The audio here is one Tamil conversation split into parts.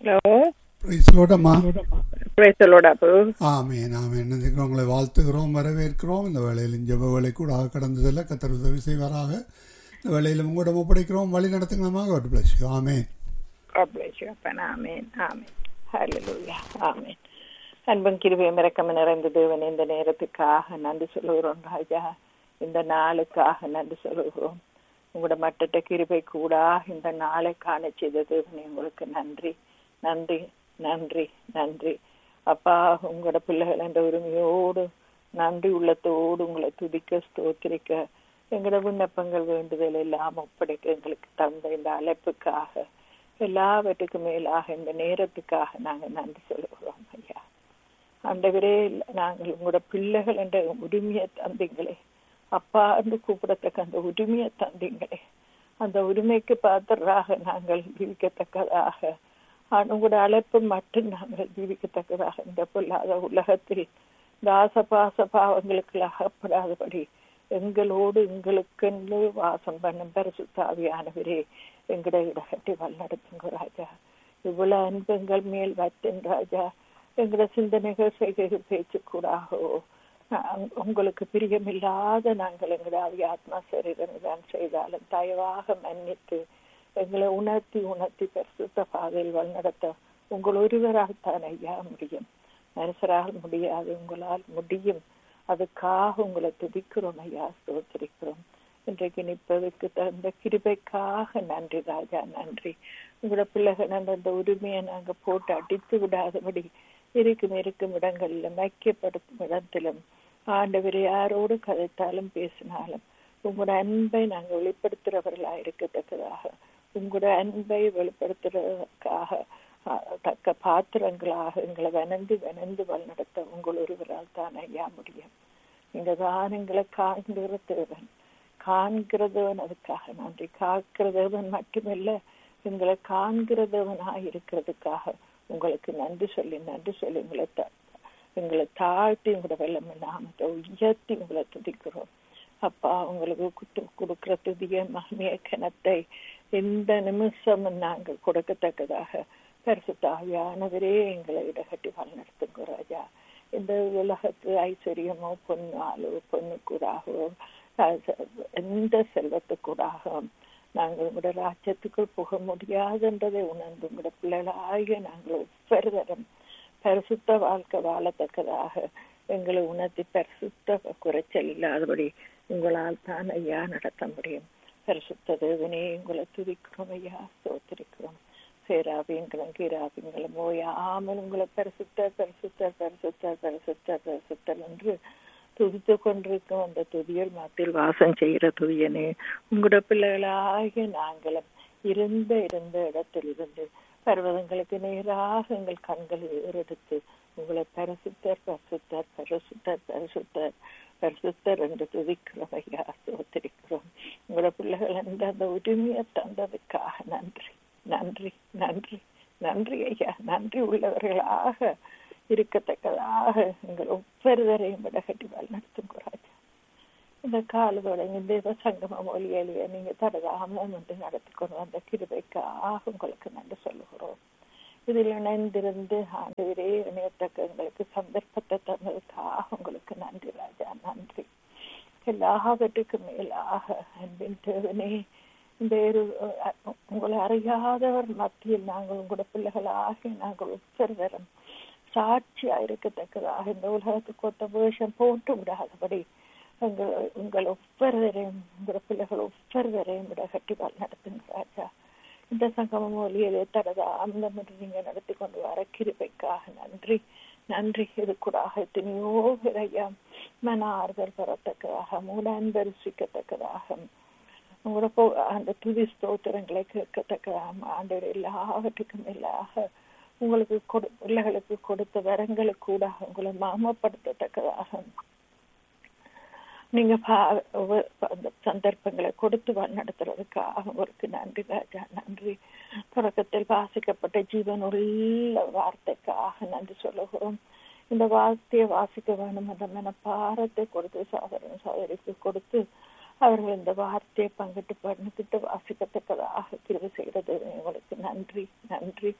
ஹலோ பிரைஸ்லோடம்மா பிரேசலோட அப்பு ஆமேன் ஆமேன் இதுக்கு உங்களை வாழ்த்துகிறோம் வரவேற்கிறோம் இந்த வேளையில் ஜெப வேலை கூட கடந்ததில்ல கத்தர் உதவி செய்வாராக இந்த வேளையில் உங்களோட ஒப்படைக்கிறோம் வழி நடத்துங்களமாக ஒரு பிளஸ் ஆமேன் God bless you, அப்பன் ஆமேன் ஆமேன் ஹalleluya ஆமேன் அன்பும் கிருபையும் இறக்கம் நிறைந்த தேவன் இந்த நேரத்துக்காக நன்றி சொல்லுகிறோம் ராஜா இந்த நாளுக்காக நன்றி சொல்லுகிறோம் உங்களோட மட்டட்ட கிருபை கூட இந்த நாளை காண செய்த தேவனே உங்களுக்கு நன்றி நன்றி நன்றி நன்றி அப்பா உங்களோட பிள்ளைகள் என்ற உரிமையோடு நன்றி உள்ளத்தோடு உங்களை துதிக்க ஸ்தோத்திரிக்க எங்களோட விண்ணப்பங்கள் வேண்டுதல் எல்லாம் ஒப்படைக்க எங்களுக்கு தந்த இந்த அழைப்புக்காக எல்லாவற்றுக்கும் மேலாக இந்த நேரத்துக்காக நாங்கள் நன்றி சொல்லுகிறோம் ஐயா ஆண்டவரே நாங்கள் உங்களோட பிள்ளைகள் என்ற உரிமையை தந்தீங்களே அப்பா என்று கூப்பிடத்தக்க அந்த உரிமையை தந்தீங்களே அந்த உரிமைக்கு பாத்திராக நாங்கள் ஜீவிக்கத்தக்கதாக உங்களோட அழைப்பு மட்டும் நாங்கள் ஜீவிக்கத்தக்கதாக இந்த பொல்லாத உலகத்தில் தாச பாச பாவங்களுக்கு அகப்படாதபடி எங்களோடு எங்களுக்கென்று வாசம் பண்ணும் பரிசுத்தாவியானவரே எங்கட இடகட்டி வல்லடத்துங்க ராஜா இவ்வளவு அன்பு எங்கள் மேல் வத்தன் ராஜா எங்கட சிந்தனைகள் செய்கைகள் பேச்சு கூடாகோ உங்களுக்கு பிரியமில்லாத நாங்கள் எங்களாவது ஆத்மா சரீரம் தான் செய்தாலும் தயவாக மன்னித்து எங்களை உணர்த்தி உணர்த்தி பரிசுத்த பாதையில் வழிநடத்த உங்கள் ஒருவரால் தான் ஐயா முடியும் மனுஷரால் முடியாது உங்களால் முடியும் அதுக்காக உங்களை துதிக்கிறோம் ஐயா ஸ்தோத்திரிக்கிறோம் இன்றைக்கு நிற்பதற்கு தந்த கிருபைக்காக நன்றி ராஜா நன்றி உங்களோட பிள்ளைகள் அந்த உரிமையை நாங்க போட்டு அடித்து விடாதபடி இருக்கும் இருக்கும் இடங்கள்ல மைக்கப்படுத்தும் இடத்திலும் ஆண்டவர் யாரோடு கதைத்தாலும் பேசினாலும் உங்களோட அன்பை நாங்க வெளிப்படுத்துறவர்களா இருக்கத்தக்கதாக உங்களோட அன்பை வெளிப்படுத்துறதுக்காக தக்க பாத்திரங்களாக எங்களை வனந்து வனந்து வழிநடத்த உங்கள் ஒருவரால் தான் ஐயா முடியும் நீங்க தான் எங்களை காண்கிற தேவன் காண்கிறதவன் அதுக்காக நன்றி காக்கிறதவன் மட்டுமில்ல எங்களை காண்கிறதவனாக இருக்கிறதுக்காக உங்களுக்கு நன்றி சொல்லி நன்றி சொல்லி உங்களை எங்களை தாழ்த்தி உங்களோட வெள்ளம் நாமத்தை உயர்த்தி உங்களை துதிக்கிறோம் அப்பா உங்களுக்கு கொடுக்கிற துதிய மகிமைய கணத்தை எந்த நிமிஷமும் நாங்கள் கொடுக்கத்தக்கதாக பரிசுத்தாவியானவரே எங்களை இடகட்டி வழிநடத்துங்க ராஜா இந்த உலகத்து ஐஸ்வர்யமோ பொன்னாலோ பொண்ணு கூடாகவோ எந்த செல்வத்துக்கூடாக நாங்கள் உங்களோட ராஜ்யத்துக்குள் புக முடியாதுன்றதை உணர்ந்து உங்களோட பிள்ளைகளாகிய நாங்கள் ஒவ்வொரு தரம் பரிசுத்த வாழ்க்கை வாழத்தக்கதாக எங்களை உணர்த்தி பரிசுத்த குறைச்சல் இல்லாதபடி உங்களால் தான் ஐயா நடத்த முடியும் பரிசுத்த தேவனே உங்களை துதிக்கிறோம் ஐயா சோத்திருக்கிறோம் சேராபியங்களும் கீராபியங்களும் ஓயாமல் உங்களை பரிசுத்த பரிசுத்த பரிசுத்த பரிசுத்த பரிசுத்தல் என்று துதித்து கொண்டிருக்கும் அந்த துதியல் மத்தியில் வாசம் செய்கிற துதியனே உங்களோட பிள்ளைகளாகிய நாங்களும் இருந்த இருந்த இடத்தில் இருந்து பர்வதங்களுக்கு நேராக எங்கள் கண்களை ஏறெடுத்து உங்களை பரிசுத்தர் பரிசுத்தர் பரிசுத்தர் பரிசுத்தர் பரிசுத்தர் என்று துதிக்கிறோம் ஐயா சோத்திருக்கிறோம் உங்களோட பிள்ளைகள் என்ற அந்த உரிமையை தந்ததுக்காக நன்றி நன்றி நன்றி நன்றி ஐயா நன்றி உள்ளவர்களாக இருக்கத்தக்கதாக எங்கள் ஒவ்வொருவரையும் விடகட்டி வழிநடத்தும் ராஜா இந்த கால தொடங்கி தேவ சங்கமம் ஒலியலிய நீங்க தடதாமம் என்று நடத்தி கொண்டு வந்த கிருபைக்காக உங்களுக்கு நன்றி சொல்லுகிறோம் இதில் இணைந்திருந்து ஆண்டவரே இணையத்தக்க எங்களுக்கு சந்தர்ப்பத்தை தந்ததுக்காக உங்களுக்கு நன்றி ராஜா நன்றி எல்லாவற்றுக்கும் மேலாக அன்பின் தேவனே இந்த உங்களை அறியாதவர் மத்தியில் நாங்கள் உங்களோட பிள்ளைகளாக நாங்கள் ஒவ்வொருவரும் சாட்சியா இருக்கத்தக்கதாக இந்த உலகத்துக்கு ஒத்த வேஷம் போட்டு விடாதபடி உங்கள் உங்கள் ஒவ்வொருவரையும் உங்களோட பிள்ளைகள் ஒவ்வொருவரையும் விட கட்டி நடத்துங்க ராஜா இந்த சங்கமம் ஒலியலே தடதா அந்த நீங்க நடத்தி கொண்டு வர கிருபைக்காக நன்றி நன்றி இது கூட எத்தனையோ விரையா மன ஆறுதல் பெறத்தக்கதாக மூட அன்பரிசிக்கத்தக்கதாக உங்களோட போ அந்த துதி ஸ்தோத்திரங்களை கேட்கத்தக்கதாக ஆண்டவர் எல்லாவற்றுக்கும் எல்லாக உங்களுக்கு கொடு பிள்ளைகளுக்கு கொடுத்த வரங்களுக்கு கூட உங்களை மாமப்படுத்தத்தக்கதாக நீங்க அந்த சந்தர்ப்பங்களை கொடுத்து நடத்துறதுக்காக உங்களுக்கு நன்றி ராஜா நன்றி தொடக்கத்தில் வாசிக்கப்பட்ட ஜீவன் உள்ள வார்த்தைக்காக நன்றி சொல்லுகிறோம் இந்த வார்த்தையை வாசிக்க வேணும் அந்த மனப்பாரத்தை கொடுத்து சகோதரன் சகோதரிக்கு கொடுத்து அவர்கள் இந்த வார்த்தையை பங்கிட்டு பண்ணிக்கிட்டு வாசிக்கத்தக்கதாக கிருவி செய்கிறது உங்களுக்கு நன்றி நன்றி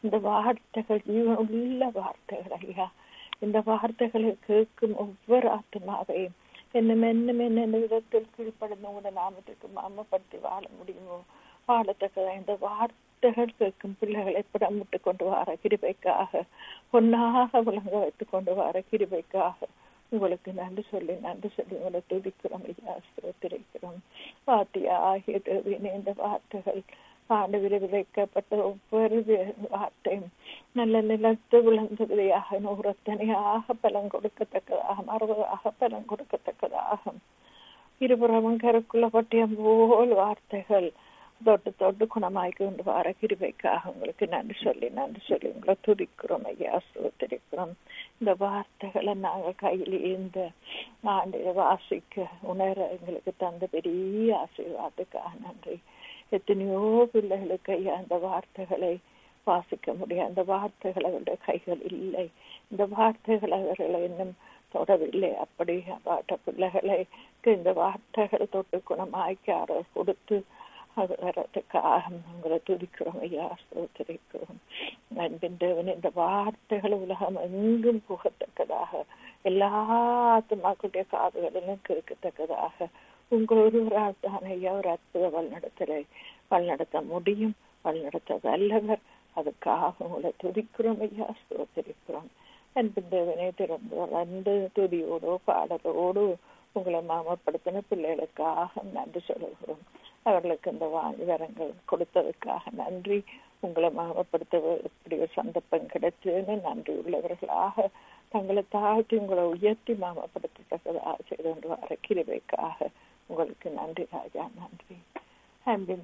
இந்த வார்த்தைகள் ஜீவன் உள்ள வார்த்தைகள் ஐயா இந்த வார்த்தைகளை கேட்கும் ஒவ்வொரு ஆத்மாவையும் என்னும் என்னும் என்ன விதத்தில் கீழ்ப்படுந்த உங்களோட நாமத்துக்கு மாமப்படுத்தி வாழ முடியுமோ வாழத்தக்கதா இந்த வார்த்தைகள் கேட்கும் பிள்ளைகளை புடமிட்டு கொண்டு வர கிருபைக்காக பொன்னாக விளங்க வைத்துக் கொண்டு வர கிருபைக்காக உங்களுக்கு நன்றி சொல்லி நன்றி சொல்லி உங்களை துதிக்கிறோம் ஐயா ஸ்தோத்திரிக்கிறோம் வார்த்தையா ஆகிய தேவியனே இந்த வார்த்தைகள் ஆண்டு விளைவிக்கப்பட்ட ஒவ்வொரு வார்த்தையும் நல்ல நிலத்து விழுந்த விதையாக நூறத்தனையாக பலன் கொடுக்கத்தக்கதாக மறுபதாக பலன் கொடுக்கத்தக்கதாக இருபுறமும் கருக்குள்ள பட்டியம் போல் வார்த்தைகள் தொட்டு தொட்டு குணமாய் கொண்டு வர கிருபைக்காக உங்களுக்கு நன்றி சொல்லி நன்றி சொல்லி உங்களை துதிக்கிறோம் ஐயா ஸ்தோத்திரிக்கிறோம் இந்த வார்த்தைகளை நாங்கள் கையில் இந்த ஆண்டில் வாசிக்க உணர எங்களுக்கு தந்த பெரிய ஆசீர்வாதத்துக்காக நன்றி எத்தனையோ பிள்ளைகளுக்கு ஐயா அந்த வார்த்தைகளை வாசிக்க முடியும் அந்த வார்த்தைகள் அவருடைய கைகள் இல்லை இந்த வார்த்தைகள் அவர்களை இன்னும் தொடவில்லை அப்படி பாட்ட பிள்ளைகளை இந்த வார்த்தைகள் தொட்டு குணமாய்க்கார கொடுத்து அது வர்றதுக்காக உங்களை துதிக்கிறோம் ஐயா ஸ்தோத்திரிக்கிறோம் அன்பின் தேவன் இந்த வார்த்தைகள் உலகம் எங்கும் புகத்தக்கதாக எல்லா ஆத்மாக்களுடைய காதுகளிலும் கேட்கத்தக்கதாக உங்கள் ஒருவரால் தான் ஐயா ஒரு அற்புத வழிநடத்தலை வழிநடத்த முடியும் வழிநடத்த வல்லவர் அதுக்காக உங்களை துதிக்கிறோம் ஐயா ஸ்தோத்திரிக்கிறோம் அன்பின் தேவனே திறந்து வந்து துதியோடோ பாடலோடு உங்களை மாமப்படுத்தின பிள்ளைகளுக்காக நன்றி சொல்லுகிறோம் அவர்களுக்கு இந்த விவரங்கள் கொடுத்ததுக்காக நன்றி உங்களை மாமப்படுத்த இப்படி ஒரு சந்தர்ப்பம் கிடைச்சதுன்னு நன்றி உள்ளவர்களாக தங்களை தாழ்த்தி உங்களை உயர்த்தி மாமப்படுத்தத்தக்கதாக செய்து கொண்டு வர கிருபைக்காக உங்களுக்கு நன்றி ராஜா நன்றி அன்பின்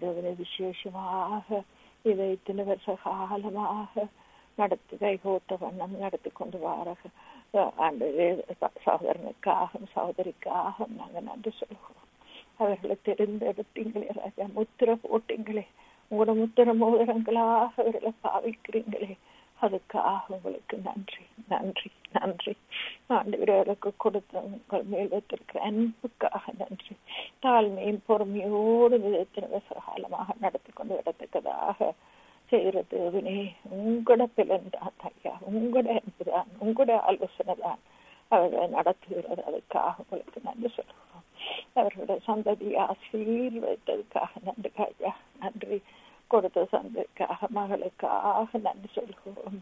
விசேஷமாக இதை இத்தனை வருஷ காலமாக நடத்தி கைகோத்த வண்ணம் நடத்தி கொண்டு வர ஆண்டு சகோதரனுக்காக சகோதரிக்காக நாங்கள் நன்றி சொல்கிறோம் அவர்களை தெரிந்தெடுத்தீங்களே ராஜா முத்திர போட்டீங்களே உங்களோட முத்திர மோதிரங்களாக அவர்களை பாவிக்கிறீங்களே அதுக்காக உங்களுக்கு நன்றி நன்றி நன்றி ஆண்டவர்களுக்கு கொடுத்த உங்கள் மேல் வைத்திருக்கிற அன்புக்காக நன்றி தாழ்மையும் பொறுமையோடு விதத்தின காலமாக நடத்தி கொண்டு வரத்தக்கதாக செய்கிற தேவனே உங்களோட பிளன் தான் ஐயா உங்களோட அன்பு தான் உங்களோட ஆலோசனை தான் அவர்களை நடத்துகிறது அதுக்காக உங்களுக்கு நன்றி சொல்கிறோம் அவர்களுடைய சந்ததி ஆசீர்வதித்ததுக்காக நன்றி ஐயா நன்றி கொடுத்த சந்தைக்காக மகளுக்காக நன்றி சொல்கிறோம்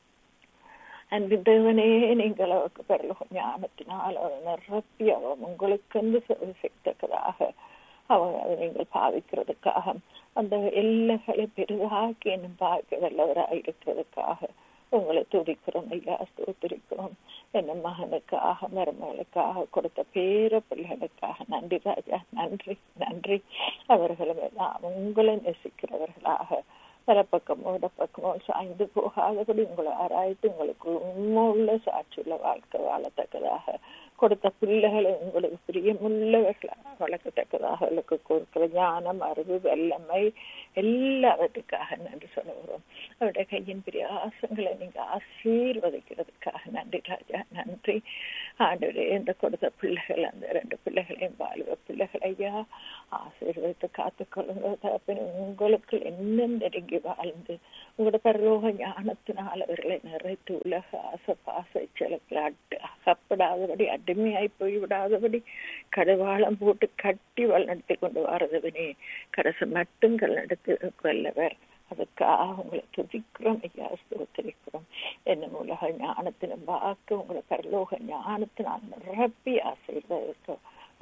அன்பின் தேவனே நீங்கள் அவருக்கு பிறகு ஞானத்தினால் அவர் நிரப்பி அவர் உங்களுக்கு செய்தக்கதாக அவர் அதை நீங்கள் பாவிக்கிறதுக்காக அந்த எல்லைகளை பெரிதாக்கி என்னும் பார்க்க வல்லவராக இருக்கிறதுக்காக உங்களை துதிக்கிறோம் ஐயா ஸ்தோத்திரிக்கிறோம் என்ன மகனுக்காக மருமகளுக்காக கொடுத்த பேர பிள்ளைகளுக்காக நன்றி ராஜா நன்றி நன்றி அவர்களும் எல்லாம் உங்களை நேசிக்கிறவர்களாக பலப்பக்கமோ இடப்பக்கமோ சாய்ந்து போகாதபடி உங்களை ஆராய்த்து உங்களுக்கு உண்மை உள்ள சாட்சியுள்ள வாழ்க்கை வாழத்தக்கதாக கொடுத்த பிள்ளைகளை உங்களுக்கு பிரியமுள்ளவர்களாக வளர்க்கத்தக்கதாக அவர்களுக்கு கொடுக்கிற ஞானம் அறிவு வெள்ளமை எல்லாவற்றுக்காக நன்றி சொல்லுகிறோம் அவருடைய கையின் பிரியாசங்களை நீங்க ஆசீர்வதிக்கிறதுக்காக நன்றி ராஜா நன்றி ஆண்டவரே இந்த கொடுத்த பிள்ளைகள் அந்த ரெண்டு பிள்ளைகளையும் வாழ்வ பிள்ளைகளையா ஆசீர்வதித்து காத்துக்கொள்ளுங்க தப்பின உங்களுக்கு என்ன நெருங்கி வாழ்ந்து உங்களோட பரலோக ஞானத்தினால் அவர்களை நிறைத்து உலக ஆசை பாசை சிலக்கில் அட்டு அகப்படாதபடி அடிமையாய் போய் விடாதபடி கடுவாளம் போட்டு கட்டி வழிநடத்தி கொண்டு வரதவனே கடைசி மட்டும் நடத்தி வல்லவர் அதுக்காக உங்களை துதிக்கிறோம் ஐயா ஸ்தோத்திரிக்கிறோம் என்ன உலக ஞானத்தின் வாக்கு உங்களை பரலோக ஞானத்தினால் நிரப்பி ஆசீர்வதிக்கும்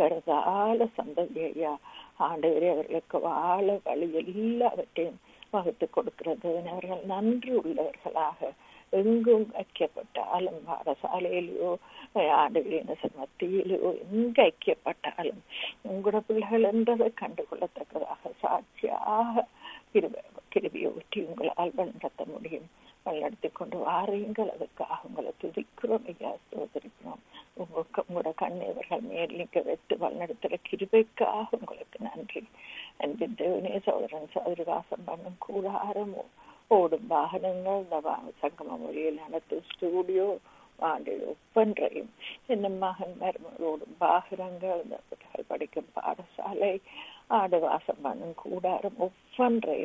வருதால சந்ததி ஐயா ஆண்டவரே அவர்களுக்கு வாழ வழி எல்லாவற்றையும் வகுத்து கொடுக்கிறது அவர்கள் நன்றி உள்ளவர்களாக எங்கும் ஐக்கியப்பட்டாலும் பாடசாலையிலோ ஆண்டுகளின் மத்தியிலோ எங்க ஐக்கியப்பட்டாலும் உங்களோட பிள்ளைகள் என்றதை கண்டுகொள்ளத்தக்கதாக சாட்சியாக கிருப கிருபியை ஊற்றி உங்களால் வழிநடத்த முடியும் வழிநடத்தி கொண்டு வாருங்கள் அதுக்காக உங்களை துதிக்கிறோம் ஐயா சோதரிக்கிறோம் உங்க உங்களோட கண்ணீவர்கள் மேல் நீங்க வைத்து வழிநடத்துகிற கிருபைக்காக உங்களுக்கு நன்றி அன்பின் தேவனே சோதரன் சோதரி வாசம் பண்ணும் கூடாரம் ஓடும் வாகனங்கள் இந்த சங்கம மொழியில் நடத்தும் ஸ்டூடியோ ஆண்டு ஒப்பன்றையும் என்ன மகன் மருமகளோடும் வாகனங்கள் இந்த படிக்கும் பாடசாலை ஆடு வாசம் பண்ணும் கூடாரம் ஒவ்வொன்றையும்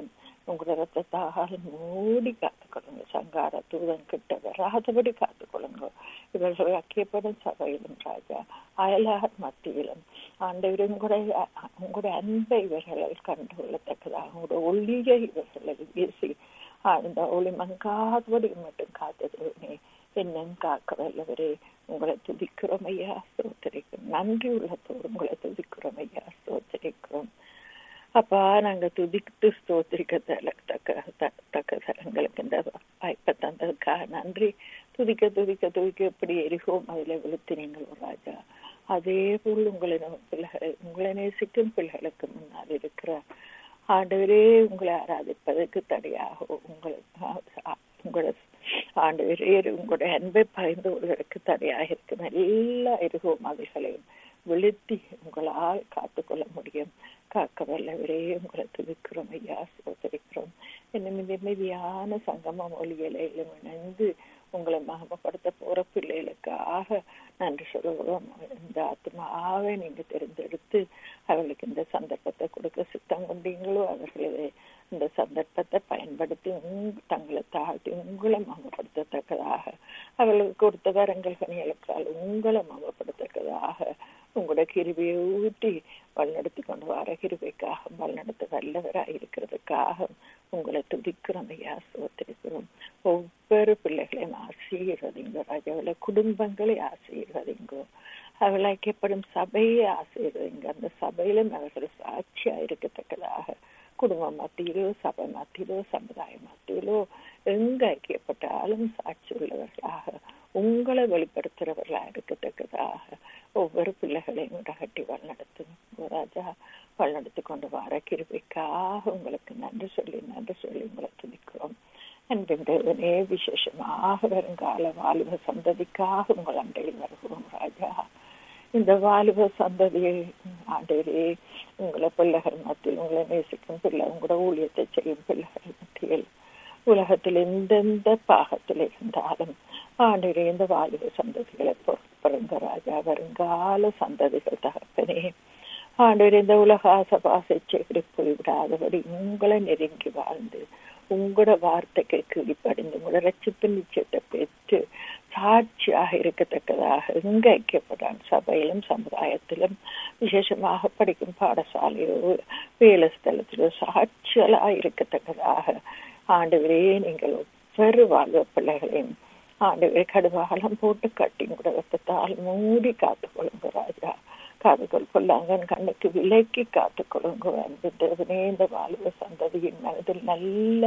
உங்களோட ரத்தத்தால் மூடி காத்துக்கொள்ளுங்க சங்கார தூதன் கிட்ட வராதபடி காத்துக்கொள்ளுங்க இவர்கள் ஐக்கியப்படும் சபையிலும் ராஜா அயலார் மத்தியிலும் ஆண்டவர் உங்களுடைய உங்களுடைய அன்பை இவர்களை கண்டுகொள்ளத்தக்கதாக உங்களுடைய ஒளியை இவர்களை வீசி அந்த ஒளி மங்காதபடி மட்டும் காத்ததுமே என்னும் காக்க வல்லவரே உங்களை துதிக்கிறோம் ஐயா ஸ்தோத்தரிக்கிறோம் நன்றி உள்ளத்தோடு உங்களை துதிக்கிறோம் ஐயா ஸ்தோத்தரிக்கிறோம் அப்பா நாங்க துதித்து ஸ்தோத்திரிக்க தக்க தக்க தலங்களுக்கு இந்த வாய்ப்பை தந்ததுக்காக நன்றி துதிக்க துதிக்க துதிக்க எப்படி எரிகோம் அதில் விழுத்து நீங்கள் ராஜா அதே போல் உங்களை பிள்ளைகளை உங்களை நேசிக்கும் பிள்ளைகளுக்கு முன்னால் இருக்கிற ஆண்டவரே உங்களை ஆராதிப்பதற்கு தடையாக உங்களை உங்களோட ஆண்டவரே உங்களுடைய அன்பை பயந்தவர்களுக்கு தடையாக இருக்கும் எல்லா இருகோமாதிகளையும் விழுத்தி உங்களால் காத்துக்கொள்ள முடியும் காக்க வல்லவரே உங்களை துதிக்கிறோம் ஐயா சோதரிக்கிறோம் இன்னும் இந்த அமைதியான சங்கம மொழியிலும் இணைந்து உங்களை மகமப்படுத்த போற பிள்ளைகளுக்காக நன்றி சொல்லுகிறோம் இந்த ஆத்மாவை நீங்க தெரிந்தெடுத்து அவர்களுக்கு இந்த சந்தர்ப்பத்தை கொடுக்க சித்தம் கொண்டீங்களோ அவர்களே இந்த சந்தர்ப்பத்தை பயன்படுத்தி தங்களை தாழ்த்தி உங்களை மகப்படுத்தத்தக்கதாக அவர்களுக்கு கொடுத்த வரங்கள் கனிகளுக்கால் உங்களை மகப்படுத்தக்கதாக உங்களோட கிருபியை ஊட்டி வழிநடத்தி கொண்டு வர கிருபைக்காக வழிநடத்த வல்லவராக இருக்கிறதுக்காக உங்களை துதிக்கிறோம் ஐயா சோத்திருக்கிறோம் ஒவ்வொரு பிள்ளைகளையும் ஆசீர்வதிங்கோ ராஜாவில குடும்பங்களை ஆசீர்வதிங்கோ அவள் ஐக்கியப்படும் சபையை ஆசீர்வதிங்க அந்த சபையிலும் அவர்கள் சாட்சியா இருக்கத்தக்கதாக குடும்பம் மத்தியிலோ சபை மத்தியிலோ சமுதாய மத்தியிலோ எங்க ஐக்கியப்பட்டாலும் சாட்சி உள்ளவர்களாக உங்களை வெளிப்படுத்துறவர்களாக இருக்கத்தக்கதாக ஒவ்வொரு பிள்ளைகளையும் உடகட்டி வழிநடத்தும் ராஜா வழிநடத்தி கொண்டு வர கிருபைக்காக உங்களுக்கு நன்றி சொல்லி நன்றி சொல்லி உங்களை துதிக்கிறோம் அன்பின் தேவனே விசேஷமாக வருங்கால வாலிப சந்ததிக்காக உங்கள் அண்டையில் வருகிறோம் ராஜா இந்த வாலிப சந்ததியை ஆண்டவரே உங்களை பிள்ளைகள் மத்தியில் உங்களை நேசிக்கும் பிள்ளை உங்களோட ஊழியத்தை செய்யும் பிள்ளைகள் மத்தியில் உலகத்தில் எந்தெந்த பாகத்தில் இருந்தாலும் ஆண்டவரே இந்த வாலிப சந்ததிகளை பொறுப்பருங்க ராஜா வருங்கால சந்ததிகள் தகப்பனே ஆண்டவர் இந்த உலக ஆசபாசை செடி போய்விடாதபடி உங்களை நெருங்கி வாழ்ந்து உங்களோட வார்த்தைக்கு கீழ்ப்படிந்து உங்களோட ரட்சிப்பு நிச்சயத்தை பெற்று சாட்சியாக இருக்கத்தக்கதாக எங்க ஐக்கியப்படான் சபையிலும் சமுதாயத்திலும் விசேஷமாக படிக்கும் பாடசாலையோ வேலை ஸ்தலத்திலோ சாட்சியலா இருக்கத்தக்கதாக ஆண்டவரே நீங்கள் ஒவ்வொரு வாழ்வ பிள்ளைகளையும் ஆண்டவரே கடுவாலம் போட்டு கட்டி கூட ரத்தத்தால் மூடி காத்துக்கொள்ளுங்க ராஜா காதுகள் கொள்ளாங்கன் கண்ணுக்கு விலைக்கு காத்துக்கொள்ளுங்க அன்பு தேவனே இந்த வாழ்வ சந்ததியின் மனதில் நல்ல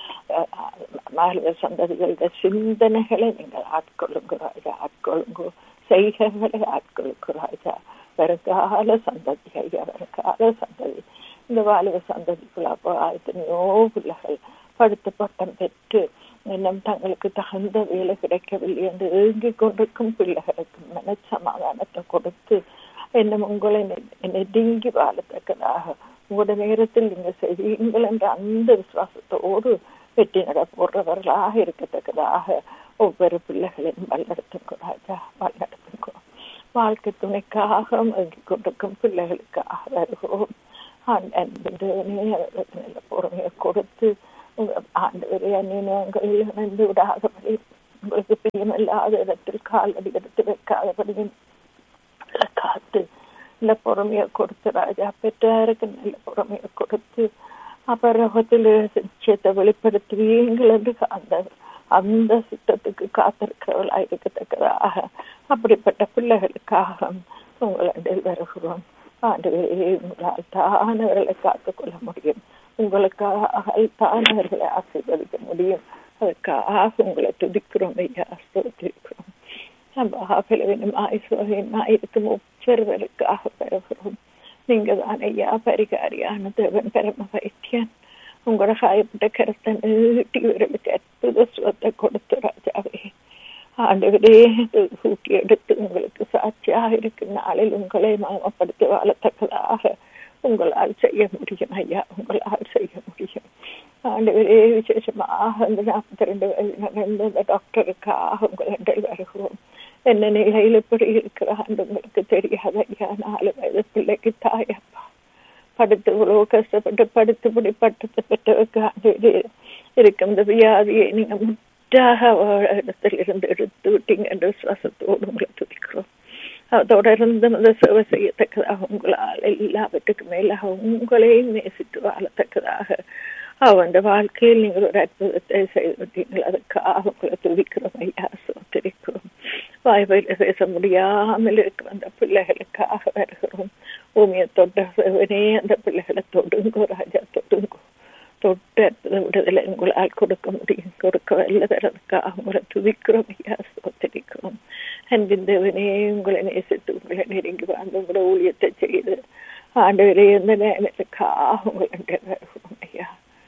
வாழ்வ சந்ததிகளோட சிந்தனைகளை நீங்கள் ஆட்கொள்ளுங்க ராஜா ஆட்கொள்ளுங்க செய்கைகளை ஆட்கொள்ளுங்க ராஜா வருங்கால சந்ததி ஐயா வருங்கால சந்ததி இந்த வாழ்வ சந்ததிக்குள்ள அப்போ எத்தனையோ பிள்ளைகள் படுத்த பட்டம் பெற்று இன்னும் தங்களுக்கு தகுந்த வேலை கிடைக்கவில்லை என்று ஏங்கிக் கொண்டிருக்கும் பிள்ளைகளுக்கு மனச்சமாதானத்தை கொடுத்து இன்னும் உங்களை நெருங்கி வாழத்தக்கதாக உங்களோட நேரத்தில் நீங்க செய்வீங்கள் என்ற அந்த விசுவாசத்தோடு வெற்றி நட போடுறவர்களாக இருக்கத்தக்கதாக ஒவ்வொரு பிள்ளைகளையும் வழிநடத்துங்க ராஜா வழிநடத்துங்க வாழ்க்கை துணைக்காக வங்கி கொண்டிருக்கும் பிள்ளைகளுக்காக வருகிறோம் நல்ல பொறுமையை கொடுத்து ஆண்டு அந்நியங்களில் இணைந்து விடாதபடி உங்களுக்கு பிரியமில்லாத இடத்தில் காலடி எடுத்து வைக்காதபடியும் காத்து நல்ல பொறுமையை கொடுத்து ராஜா பெற்றாருக்கு நல்ல பொறுமையை கொடுத்து அபரகத்தில் நிச்சயத்தை வெளிப்படுத்துவீங்கள் என்று அந்த அந்த சித்தத்துக்கு காத்திருக்கிறவளா இருக்கத்தக்கதாக அப்படிப்பட்ட பிள்ளைகளுக்காக உங்களிடம் வருகிறோம் ஆண்டுகளே உங்களால் தானவர்களை காத்துக்கொள்ள முடியும் உங்களுக்காக தானவர்களை ஆசீர்வதிக்க முடியும் அதுக்காக உங்களை துதிக்கிறோம் ஐயா ஸ்தோத்திரிக்கிறோம் இருக்கும் ஒவ்வொருவருக்காக பெறுகிறோம் நீங்க தான் ஐயா பரிகாரியான தேவன் பரம வைத்தியன் உங்களோட காயப்பட்ட கருத்தை நீட்டி இவர்களுக்கு அற்புத சுவத்தை கொடுத்து ராஜாவே ஆண்டவரே ஊட்டி எடுத்து உங்களுக்கு சாட்சியாக இருக்கும் நாளில் உங்களை மாமப்படுத்தி வாழத்தக்கதாக உங்களால் செய்ய முடியும் ஐயா உங்களால் செய்ய முடியும் ஆண்டவரே விசேஷமாக அந்த நாற்பத்தி ரெண்டு வயது நடந்த அந்த டாக்டருக்காக உங்களிடம் வருகிறோம் என்ன நிலையில் இப்படி இருக்கிறான் உங்களுக்கு தெரியாத ஐயா நாலு வயது பிள்ளைக்கு தாயப்பா படுத்து இவ்வளவு கஷ்டப்பட்டு படுத்து படி பட்டத்தை பெற்றவருக்கு ஆண்டவரே இருக்கும் இந்த வியாதியை நீங்க முற்றாக இடத்துல இருந்து எடுத்து விட்டீங்க என்ற விசுவாசத்தோடு உங்களை துதிக்கிறோம் தொடர்ந்து அந்த சேவை செய்யத்தக்கதாக உங்களால் எல்லாவற்றுக்கும் மேலாக உங்களையும் நேசித்து வாழத்தக்கதாக அவன் வாழ்க்கையில் நீங்கள் ஒரு அற்புதத்தை செய்து விட்டீங்கள் அதுக்காக உங்களை துதிக்கிறோம் ஐயா சோத்திரிக்கிறோம் வாய்வையில் பேச முடியாமல் இருக்கும் அந்த பிள்ளைகளுக்காக வருகிறோம் பூமியை தொட்ட சிவனே அந்த பிள்ளைகளை தொடுங்கோ ராஜா தொடுங்கோ தொட்டு அற்புத விடுதலை உங்களால் கொடுக்க முடியும் கொடுக்க வல்லதற்காக உங்களை துதிக்கிறோம் ஐயா சோத்திரிக்கிறோம் அன்பின் தேவனே உங்களை நேசித்து உங்களை நெருங்கி வாழ்ந்து உங்களை ஊழியத்தை செய்து ஆண்டவரே எந்த நேரத்துக்காக உங்களை வருகிறோம் ஐயா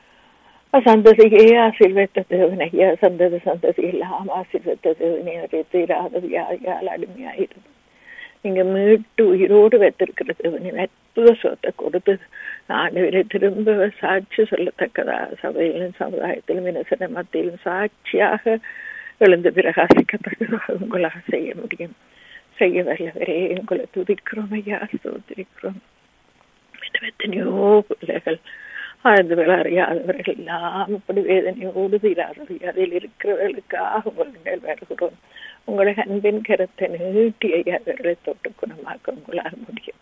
சந்ததியே ஆசீர்வத்த தேவன் ஐயா சந்ததி சந்ததி எல்லாம் ஆசீர்வத்த தேவனே தீராத வியாதியால் அடிமையாயிருந்து நீங்க மீட்டு உயிரோடு வைத்திருக்கிற தேவனின் அற்புத சொத்தை கொடுத்து ஆண்டவரை திரும்ப சாட்சி சொல்லத்தக்கதா சபையிலும் சமுதாயத்திலும் இனசன மத்தியிலும் சாட்சியாக எழுந்து பிரகாசிக்கத்தக்கதாக உங்களால் செய்ய முடியும் செய்ய வல்லவரே உங்களை துதிக்கிறோம் ஐயா சோதிக்கிறோம் எத்தனையோ பிள்ளைகள் ஆழ்ந்தவர்கள் அறியாதவர்கள் எல்லாம் இப்படி வேதனையோடு தீராதவர்கள் அதில் இருக்கிறவர்களுக்காக உங்கள் வருகிறோம் உங்களுடைய அன்பின் கருத்தை நீட்டி ஐயா அவர்களை தொட்டு குணமாக்க உங்களால் முடியும்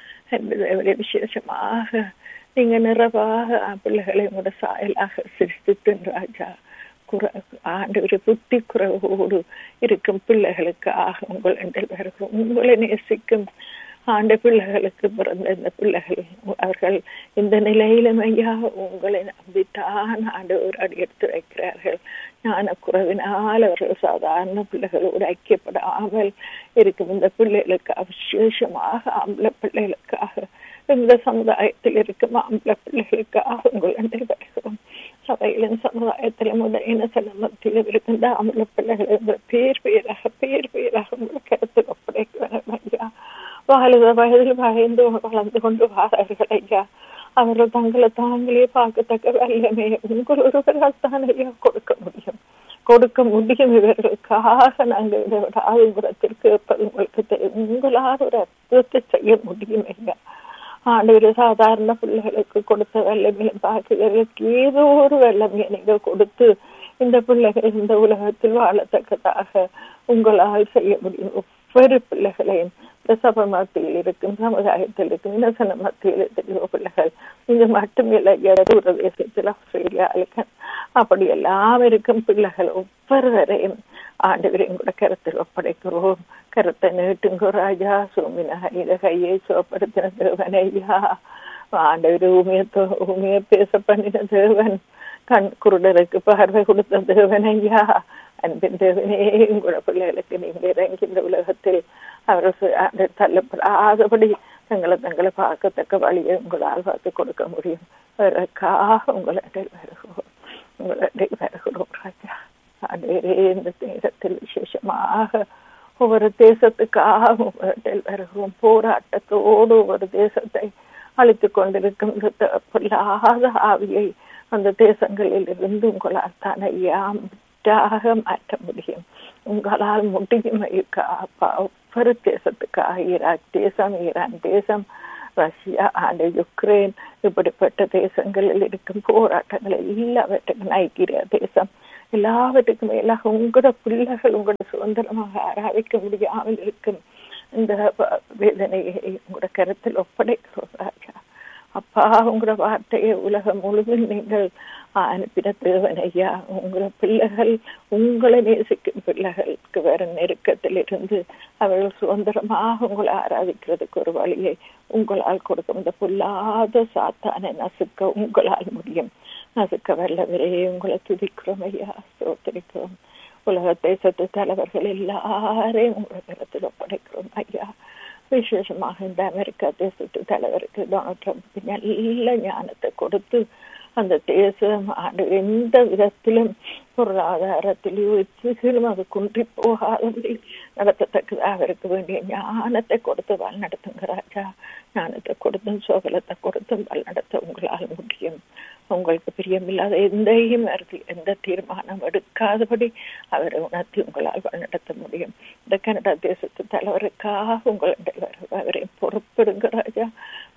என்பதை விசேஷமாக நீங்க நிறைவாக பிள்ளைகளை உங்களோட சாயலாக சிரித்து ராஜா குற ஆண்டு ஒரு புத்தி குறைவோடு இருக்கும் பிள்ளைகளுக்காக உங்கள் என்றல் வருகிறோம் உங்களை நேசிக்கும் ஆண்ட பிள்ளைகளுக்கு பிறந்த இந்த பிள்ளைகள் அவர்கள் இந்த நிலையிலும் ஐயா உங்களை நம்பித்தான் ஆண்டு ஒரு அடி எடுத்து வைக்கிறார்கள் ஞான குறைவினால் அவர்கள் சாதாரண பிள்ளைகளோடு ஐக்கியப்படாமல் இருக்கும் இந்த பிள்ளைகளுக்கு விசேஷமாக ஆம்பளை பிள்ளைகளுக்காக இந்த சமுதாயத்தில் இருக்கும் ஆம்பளை பிள்ளைகளுக்காக உங்கள் வருகிறோம் சபையிலும் சமுதாயத்திலும் இன மத்தியில் இருக்கின்ற ஆம்பளை பிள்ளைகள் பேர் பேராக பேர் பேராக உங்களை கருத்து ஒப்படைக்க ஐயா வாழுத வயதில் வயந்து வளர்ந்து கொண்டு வாரார்கள் ஐயா அவர்கள் தங்களை தாங்களே பார்க்கத்தக்க வல்லமே உங்கள் ஒருவரால் தான் ஐயா கொடுக்க முடியும் கொடுக்க முடியும் இவர்களுக்காக நாங்கள் இதை விட ஆதிபுரத்திற்கு இருப்பது உங்களுக்கு தெரியும் உங்களால் ஒரு அற்புதத்தை செய்ய முடியும் ஐயா ஆண்டவர் சாதாரண பிள்ளைகளுக்கு கொடுத்த வெள்ளமையும் பாக்கியர்களுக்கு ஏதோ ஒரு வெள்ளமையை நீங்கள் கொடுத்து இந்த பிள்ளைகள் இந்த உலகத்தில் வாழத்தக்கதாக உங்களால் செய்ய முடியும் ஒவ்வொரு பிள்ளைகளையும் சபை மத்தியில் இருக்கும் சமுதாயத்தில் இருக்கும் இனசன மத்தியில் இருக்கிற பிள்ளைகள் இங்க மட்டுமில்லை தூர தேசத்தில் ஆஸ்திரேலியாவுக்கு அப்படி எல்லாம் இருக்கும் பிள்ளைகள் ஒவ்வொருவரையும் ஆண்டவரையும் கூட கருத்தில் ஒப்படைக்கிறோம் கருத்தை நீட்டுங்க ராஜா சோமினா இத கையை சோப்படுத்தின தேவன் ஐயா ஆண்டவர் ஊமிய ஊமிய பேச பண்ணின தேவன் கண் குருடருக்கு பார்வை கொடுத்த தேவன் ஐயா அன்பின் தேவனே உங்களோட பிள்ளைகளுக்கு நீங்க இறங்கி இந்த உலகத்தில் அவர்கள் தள்ளப்படாதபடி தங்களை தங்களை பார்க்கத்தக்க வழியை உங்களால் பார்த்து கொடுக்க முடியும் அதற்காக உங்களை வருகிறோம் உங்களை வருகிறோம் ராஜா அதே இந்த நேரத்தில் விசேஷமாக ஒவ்வொரு தேசத்துக்காக உங்களிடத்தில் வருகிறோம் போராட்டத்தோடு ஒவ்வொரு தேசத்தை அழித்துக் கொண்டிருக்கும் பொல்லாத ஆவியை அந்த தேசங்களில் இருந்து உங்களால் தான் ஐயா முற்றாக மாற்ற முடியும் உங்களால் முடியும் அப்பா ஒவ்வொரு தேசத்துக்காக ஈராக் தேசம் ஈரான் தேசம் ரஷ்யா ஆண்டு யுக்ரைன் இப்படிப்பட்ட தேசங்களில் இருக்கும் போராட்டங்கள் எல்லாவற்றுக்கும் நைகீரியா தேசம் எல்லாவற்றுக்கும் மேலாக உங்களோட பிள்ளைகள் உங்களோட சுதந்திரமாக ஆராதிக்க முடியாமல் இருக்கும் இந்த வேதனையை உங்களோட கருத்தில் ஒப்படைக்கிறோம் ராஜா அப்பா உங்களோட வார்த்தையை உலகம் முழுவதும் நீங்கள் அனுப்பின தேவன் ஐயா உங்களோட பிள்ளைகள் உங்களை நேசிக்கும் பிள்ளைகளுக்கு வேற நெருக்கத்தில் இருந்து அவர்கள் சுதந்திரமாக உங்களை ஆராதிக்கிறதுக்கு ஒரு வழியை உங்களால் கொடுக்கும் இந்த பொல்லாத சாத்தானை நசுக்க உங்களால் முடியும் நசுக்க வல்லவரே உங்களை துதிக்கிறோம் ஐயா சோத்தரிக்கிறோம் உலக தேசத்து தலைவர்கள் எல்லாரையும் உங்களை கருத்தில் ஒப்படைக்கிறோம் ஐயா விசேஷமாக இந்த அமெரிக்கா தேசத்து தலைவருக்கு டொனால்ட் ட்ரம்ப் நல்ல ஞானத்தை கொடுத்து அந்த தேசம் ஆண்டு எந்த விதத்திலும் பொருளாதாரத்திலும் எத்திலும் அது குன்றி போகாதபடி நடத்தத்தக்கதாக அவருக்கு வேண்டிய ஞானத்தை கொடுத்து வாழ் நடத்துங்க ராஜா ஞானத்தை கொடுத்தும் சோகலத்தை கொடுத்தும் வாழ் நடத்த உங்களால் முடியும் உங்களுக்கு பிரியமில்லாத எந்தையும் எந்த தீர்மானம் எடுக்காதபடி அவரை உணர்த்தி உங்களால் நடத்த முடியும் இந்த கனடா தேசத்து தலைவருக்காக உங்கள் அவரை பொறுப்பெடுங்க ராஜா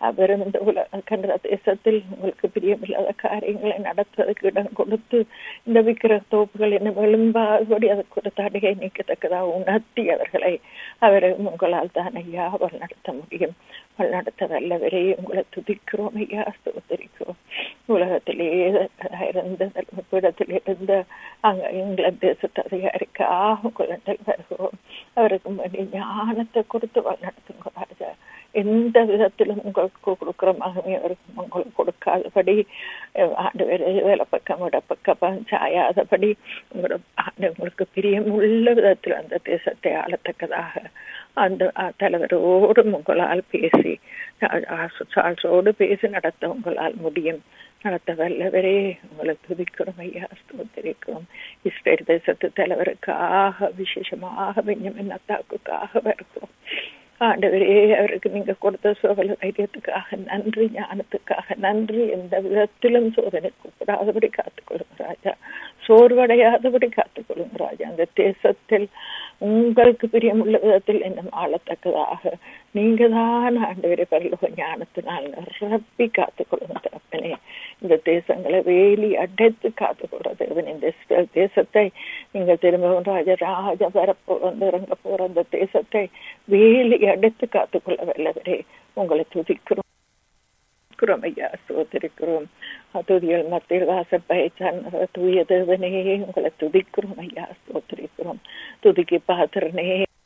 அவரும் இந்த உலக கண்ட தேசத்தில் உங்களுக்கு பிரியமில்லாத காரியங்களை நடத்துவதற்கு இடம் கொடுத்து இந்த விக்கிர தோப்புகள் என்ன விழும்பாதபடி அதற்கு தடையை நீக்கத்தக்கதாக உணர்த்தி அவர்களை அவரை உங்களால் தான் ஐயா அவள் நடத்த முடியும் அவள் நடத்த வல்லவரே உங்களை துதிக்கிறோம் ஐயா ஸ்தோத்தரிக்கிறோம் உலகத்திலே இருந்த இடத்தில் இருந்த அங்க இங்கிலாந்து தேசத்து அதிகாரிக்காக உங்களிடத்தில் வருகிறோம் அவருக்கு வேண்டிய ஞானத்தை கொடுத்து வழி நடத்துங்க ராஜா எந்த விதத்திலும் உங்களுக்கு கொடுக்கிற மகமே அவருக்கு உங்களுக்கு கொடுக்காதபடி ஆண்டு வேலை பக்கம் விட பக்கம் சாயாதபடி உங்களோட ஆண்டு உங்களுக்கு பிரியமுள்ள விதத்தில் அந்த தேசத்தை ஆளத்தக்கதாக அந்த தலைவரோடு உங்களால் பேசி சால்ஸோடு பேசி நடத்த உங்களால் முடியும் நடத்த வல்லவரே உங்களை துதிக்கிறோம் ஐயா ஸ்தோத்திரிக்கிறோம் இஸ்ரேல் தேசத்து தலைவருக்காக விசேஷமாக பெஞ்சமின் அத்தாக்குக்காக வருகிறோம் ஆண்டவரே அவருக்கு நீங்க கொடுத்த சோதல தைரியத்துக்காக நன்றி ஞானத்துக்காக நன்றி எந்த விதத்திலும் சோதனை கூப்பிடாதபடி காத்துக்கொள்ளுங்க ராஜா சோர்வடையாதபடி காத்துக்கொள்ளுங்க ராஜா அந்த தேசத்தில் உங்களுக்கு பிரியமுள்ள விதத்தில் என்ன ஆளத்தக்கதாக நீங்க தான் ஆண்டவரை பரலோக ஞானத்தினால் நிரப்பி காத்துக்கொள்ளுங்க தரப்பனே இந்த தேசங்களை வேலி அடைத்து காத்துக்கொள்ற தேவன் இந்த தேசத்தை நீங்க திரும்பவும் ராஜ ராஜ வரப்போ வந்து இறங்க போற அந்த தேசத்தை வேலி அடைத்து காத்துக்கொள்ள வல்லவரே உங்களை துதிக்கிறோம் துதிக்கிறோம் ஐயா சோதரிக்கிறோம் துதியல் மத்தியில் வாசப்பை தூய தேவனே உங்களை துதிக்கிறோம் ஐயா சோதரிக்கிறோம் துதிக்கு பாத்திரனே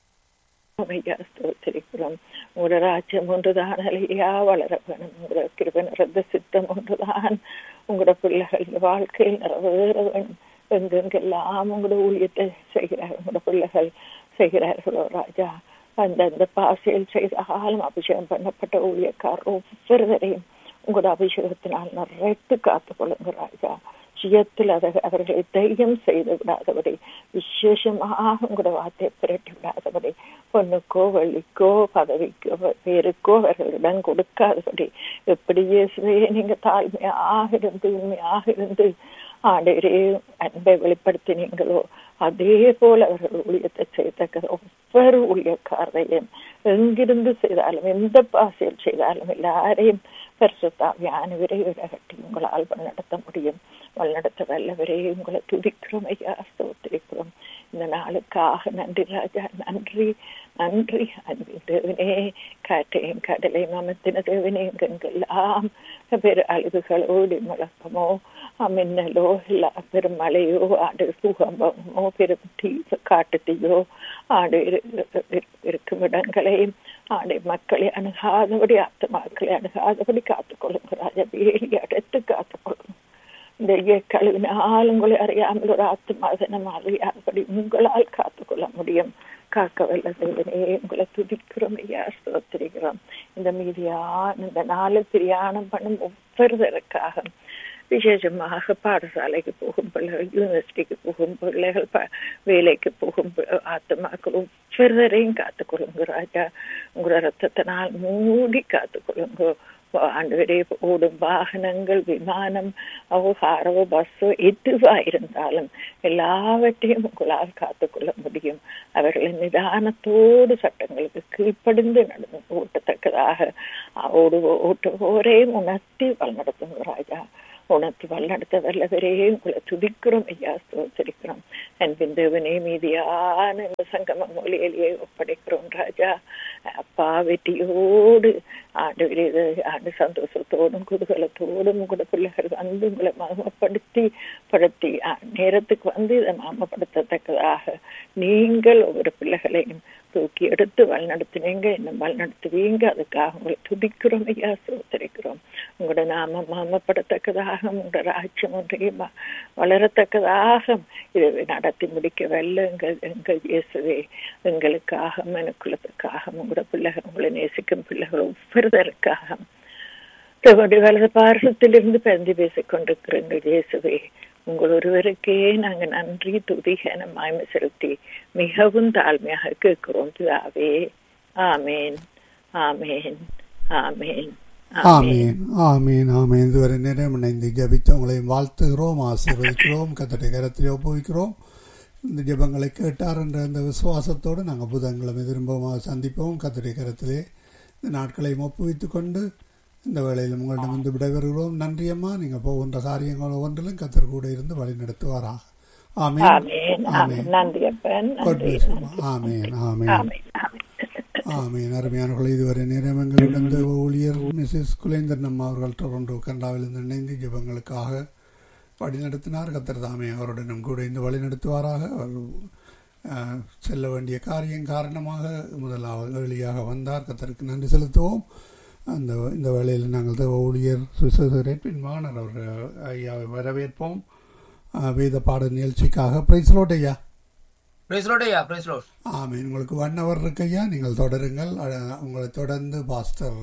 ஐயா ஸ்தோத்திரிக்கிறோம் உங்களோட ராஜ்யம் ஒன்றுதான் அலையா வளர வேணும் உங்களோட கிருப நிறைந்த சித்தம் ஒன்றுதான் உங்களோட பிள்ளைகள் வாழ்க்கையில் நிறைவேற வேணும் எங்கெங்கெல்லாம் உங்களோட ஊழியத்தை செய்கிறார் உங்களோட பிள்ளைகள் செய்கிறார்களோ ராஜா அந்தந்த பாசையில் செய்தாலும் அபிஷேகம் பண்ணப்பட்ட ஊழியக்காரர் ஒவ்வொருவரையும் உங்களோட அபிஷேகத்தினால் நிறைத்து காத்துக்கொள்ளுங்க ராஜா சுயத்தில் அதை அவர்களை தைரியம் செய்து விடாதபடி விசேஷமாக உங்களோட வார்த்தையை புரட்டி விடாதபடி பொண்ணுக்கோ வள்ளிக்கோ பதவிக்கோ பேருக்கோ அவர்களிடம் கொடுக்காதபடி எப்படி இயேசுவே நீங்க தாழ்மையாக இருந்து உண்மையாக இருந்து ஆண்டவரே அன்பை வெளிப்படுத்தினீங்களோ அதே போல அவர்கள் ஊழியத்தை செய்தக்கது ஒவ்வொரு ஊழியக்காரரையும் எங்கிருந்து செய்தாலும் எந்த பாசையில் செய்தாலும் எல்லாரையும் பரிசுத்தாவியான விரைவில் கட்டி உங்களால் நடத்த முடியும் வழிநடத்த வல்லவரே உங்களை துதிக்கிறோம் ஐயா ஸ்தோத்திரிக்கிறோம் இந்த நாளுக்காக நன்றி ராஜா நன்றி நன்றி அன்பின் தேவனே காற்றையும் கடலையும் அமர்த்தின தேவனே எங்கெங்கெல்லாம் பெரு அழிவுகளோடு முழக்கமோ மின்னலோ இல்ல பெருமழையோ ஆண்டு பூகம்பமோ பெரும் தீ காட்டுத்தீயோ ஆண்டு இருக்கும் இடங்களையும் ஆண்டு மக்களை அணுகாதபடி ஆத்மாக்களை அணுகாதபடி காத்துக்கொள்ளுங்க ராஜா வேலி அடைத்து காத்துக்கொள்ளுங்க இந்த கழுவினால் உங்களை அறியாமல் ஒரு ஆத்மாதனம் அறியாதபடி உங்களால் காத்துக்கொள்ள முடியும் காக்க வல்ல தேவனே உங்களை துதிக்கிறோம் ஐயா ஸ்தோத்திரிக்கிறோம் இந்த மீதியான இந்த நாளில் பிரியாணம் பண்ணும் ஒவ்வொருவருக்காக விசேஷமாக பாடசாலைக்கு போகும் பிள்ளைகள் யூனிவர்சிட்டிக்கு போகும் பிள்ளைகள் வேலைக்கு போகும் ஆத்மாக்கள் ஒவ்வொருவரையும் காத்துக்கொள்ளுங்க ராஜா உங்களோட ரத்தத்தினால் மூடி காத்துக்கொள்ளுங்க ஆண்டு ஓடும் வாகனங்கள் விமானம் காரோ பஸ்ஸோ எதுவா இருந்தாலும் எல்லாவற்றையும் உங்களால் காத்துக்கொள்ள முடியும் அவர்களின் நிதானத்தோடு சட்டங்களுக்கு கீழ்ப்படிந்து நடந்து ஓட்டத்தக்கதாக ஓடு ஓட்டுவோரையும் உணர்த்தி வழிநடத்தும் ராஜா உணர்த்தி வழிநடத்த வல்லவரே உங்களை துதிக்கிறோம் ஐயா ஸ்தோத்தரிக்கிறோம் அன்பின் தேவனே மீதியான இந்த சங்கம மொழியிலேயே ஒப்படைக்கிறோம் ராஜா அப்பா வெற்றியோடு ஆண்டு ஆண்டு சந்தோஷத்தோடும் குதூகலத்தோடும் உங்களோட பிள்ளைகள் வந்து உங்களை மகமப்படுத்தி படுத்தி நேரத்துக்கு வந்து இதை மாமப்படுத்தத்தக்கதாக நீங்கள் ஒவ்வொரு பிள்ளைகளையும் தூக்கி எடுத்து வழிநடத்தினீங்க இன்னும் வழிநடத்துவீங்க அதுக்காக உங்களை துதிக்கிறோம் ஐயா சோத்தரிக்கிறோம் உங்களோட நாம மாமப்படத்தக்கதாக உங்களோட ராஜ்யம் ஒன்றையும் வளரத்தக்கதாக இதை நடத்தி முடிக்க வல்ல எங்கள் எங்கள் இயேசுவே எங்களுக்காக மனுக்குலத்துக்காக உங்களோட பிள்ளைகள் உங்களை நேசிக்கும் பிள்ளைகள் ஒவ்வொருவருக்காக தேவனுடைய வலது பாரசத்திலிருந்து பிறந்து பேசிக் கொண்டிருக்கிற எங்கள் இயேசுவே உங்கள் ஒருவருக்கே நாங்கள் நன்றி துதிகன மாய்மை செலுத்தி மிகவும் தாழ்மையாக கேட்கிறோம் பிதாவே ஆமேன் ஆமேன் ஆமேன் ஆமீன் ஆமீன் ஆமீன் இதுவரை நேரம் இணைந்து ஜபித்து உங்களையும் வாழ்த்துகிறோம் ஆசீர்வதிக்கிறோம் கத்தடை கரத்திலே ஒப்புவிக்கிறோம் இந்த ஜபங்களை கேட்டார் என்ற அந்த விசுவாசத்தோடு நாங்கள் புதன்கிழமை திரும்பவும் சந்திப்போம் கத்தடை கரத்திலே இந்த நாட்களையும் ஒப்புவித்து கொண்டு இந்த வேளையில் உங்களிடம் வந்து விடைபெறுகிறோம் நன்றி அம்மா நீங்கள் போகின்ற காரியங்கள் ஒவ்வொன்றிலும் கத்தர் கூட இருந்து வழி நடத்துவாராக ஆமேன் ஆமேன் ஆமேன் நன்றி அப்பன் God நன்றி bless you. ஆமேன் ஆமேன் ஆமேன் ஆமேன் ஆமீன் அருமையானவர்கள் இதுவரை நேரம் எங்களிடம் இந்த ஊழியர் மிஸ்ஸஸ் குலேந்தர் அம்மா அவர்கள் டொரண்டோ கனடாவிலிருந்து இணைந்து ஜெபங்களுக்காக வழிநடத்தினார் கத்தர் தாமே அவருடனும் கூட இந்த வழிநடத்துவாராக அவர் அஹ், செல்ல வேண்டிய காரியம் காரணமாக முதலாவது எளியாக வந்தார் கத்தருக்கு நன்றி செலுத்துவோம் அந்த இந்த வேளையில் நாங்கள் தேவ ஊழியர் சுசரேட்பின் மாணர் அவர்கள் ஐயாவை வரவேற்போம் அஹ், வேத பாட நிகழ்ச்சிக்காக பிரைஸ்லோட் ஐயா பிரைஸ் லோட்டையா பிரைஸ் லோட் ஆமீன் உங்களுக்கு ஒன் ஹவர் இருக்கையா நீங்கள் தொடருங்கள் அஹ், உங்களை தொடர்ந்து பாஸ்டர்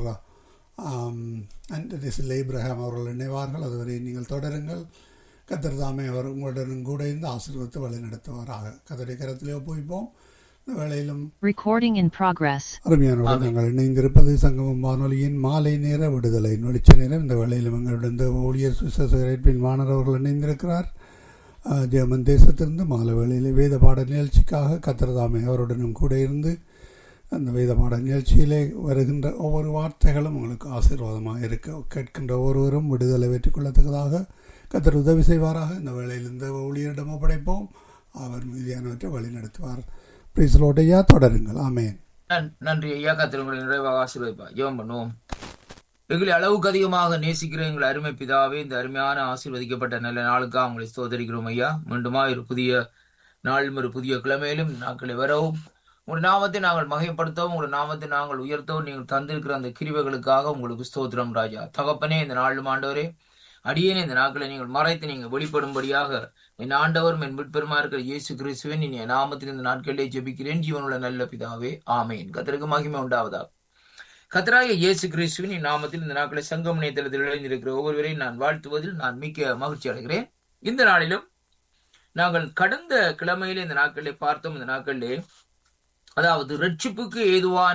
அண்ட் இப்ரஹாம் அவர்கள் இணைவார்கள் அதுவரை நீங்கள் தொடருங்கள் கத்தர் தாமே அவர் உங்களுடன் கூட இருந்து ஆசீர்வத்தை வழி நடத்துவாராக கத்தருடைய கரத்திலே ஒப்புவிப்போம் இந்த வேளையிலும் Recording in progress. அருமையானவர்கள் நாங்கள் இணைந்திருப்பது சங்கமம் வானொலியின் மாலை நேர விடுதலை நொடிச்ச நேரம் இந்த வேளையிலும் எங்களுடன் இந்த ஊழியர் சுசரேட்பின் மாணவர் அவர்கள் இணைந்திருக்கிறார் அஹ், ஜெர்மன் தேசத்திலிருந்து மாலை வேளையில் வேத பாட நிகழ்ச்சிக்காக கத்திரதாமே அவருடனும் கூட இருந்து அந்த வேத பாட நிகழ்ச்சியிலே வருகின்ற ஒவ்வொரு வார்த்தைகளும் உங்களுக்கு ஆசீர்வாதமாக இருக்க கேட்கின்ற ஒவ்வொருவரும் விடுதலை வெற்றிக்கொள்ளத்தக்கதாக கத்தர் உதவி செய்வாராக இந்த வேளையில் இந்த ஊழியரிடம் ஒப்படைப்போம் அவர் மீதியானவற்றை வழி நடத்துவார் பிரிசலோட்டையா தொடருங்கள் ஆமேன் நன்- நன்றி ஐயா கத்திர உங்களை நிறைவாக ஆசீர்வதிப்பா ஜெபம் பண்ணுவோம் எங்களை அளவுக்கு அதிகமாக நேசிக்கிற எங்கள் அருமை பிதாவே இந்த அருமையான ஆசீர்வதிக்கப்பட்ட நல்ல நாளுக்காக உங்களை ஸ்தோதரிக்கிறோம் ஐயா மீண்டுமா ஒரு புதிய நாளும் ஒரு புதிய கிழமையிலும் நாட்களை வரவும் உங்கள் நாமத்தை நாங்கள் மகைப்படுத்தவும் உங்கள் நாமத்தை நாங்கள் உயர்த்தவும் நீங்கள் தந்திருக்கிற அந்த கிருவைகளுக்காக உங்களுக்கு ஸ்தோத்திரம் ராஜா தகப்பனே இந்த நாளும் ஆண்டவரே அடியேனே இந்த நாட்களை நீங்கள் மறைத்து நீங்கள் வெளிப்படும்படியாக என் ஆண்டவரும் என் மீட்பெருமா இருக்கிற இயேசு கிறிஸ்துவின் இனி நாமத்தில் இந்த நாட்களிலே ஜெபிக்கிறேன் ஜீவனுள்ள நல்ல பிதாவே ஆமேன் கத்தருக்கு மகிமை உண்டாவதா கத்தராய இயேசு கிறிஸ்துவின் இன் நாமத்தில் இந்த நாட்களை சங்கம் இணையதளத்தில் இணைந்திருக்கிற ஒவ்வொருவரையும் நான் வாழ்த்துவதில் நான் மிக்க மகிழ்ச்சி அடைகிறேன் இந்த நாளிலும் நாங்கள் கடந்த கிழமையிலே இந்த நாட்களிலே பார்த்தோம் இந்த நாட்களிலே அதாவது ரட்சிப்புக்கு ஏதுவான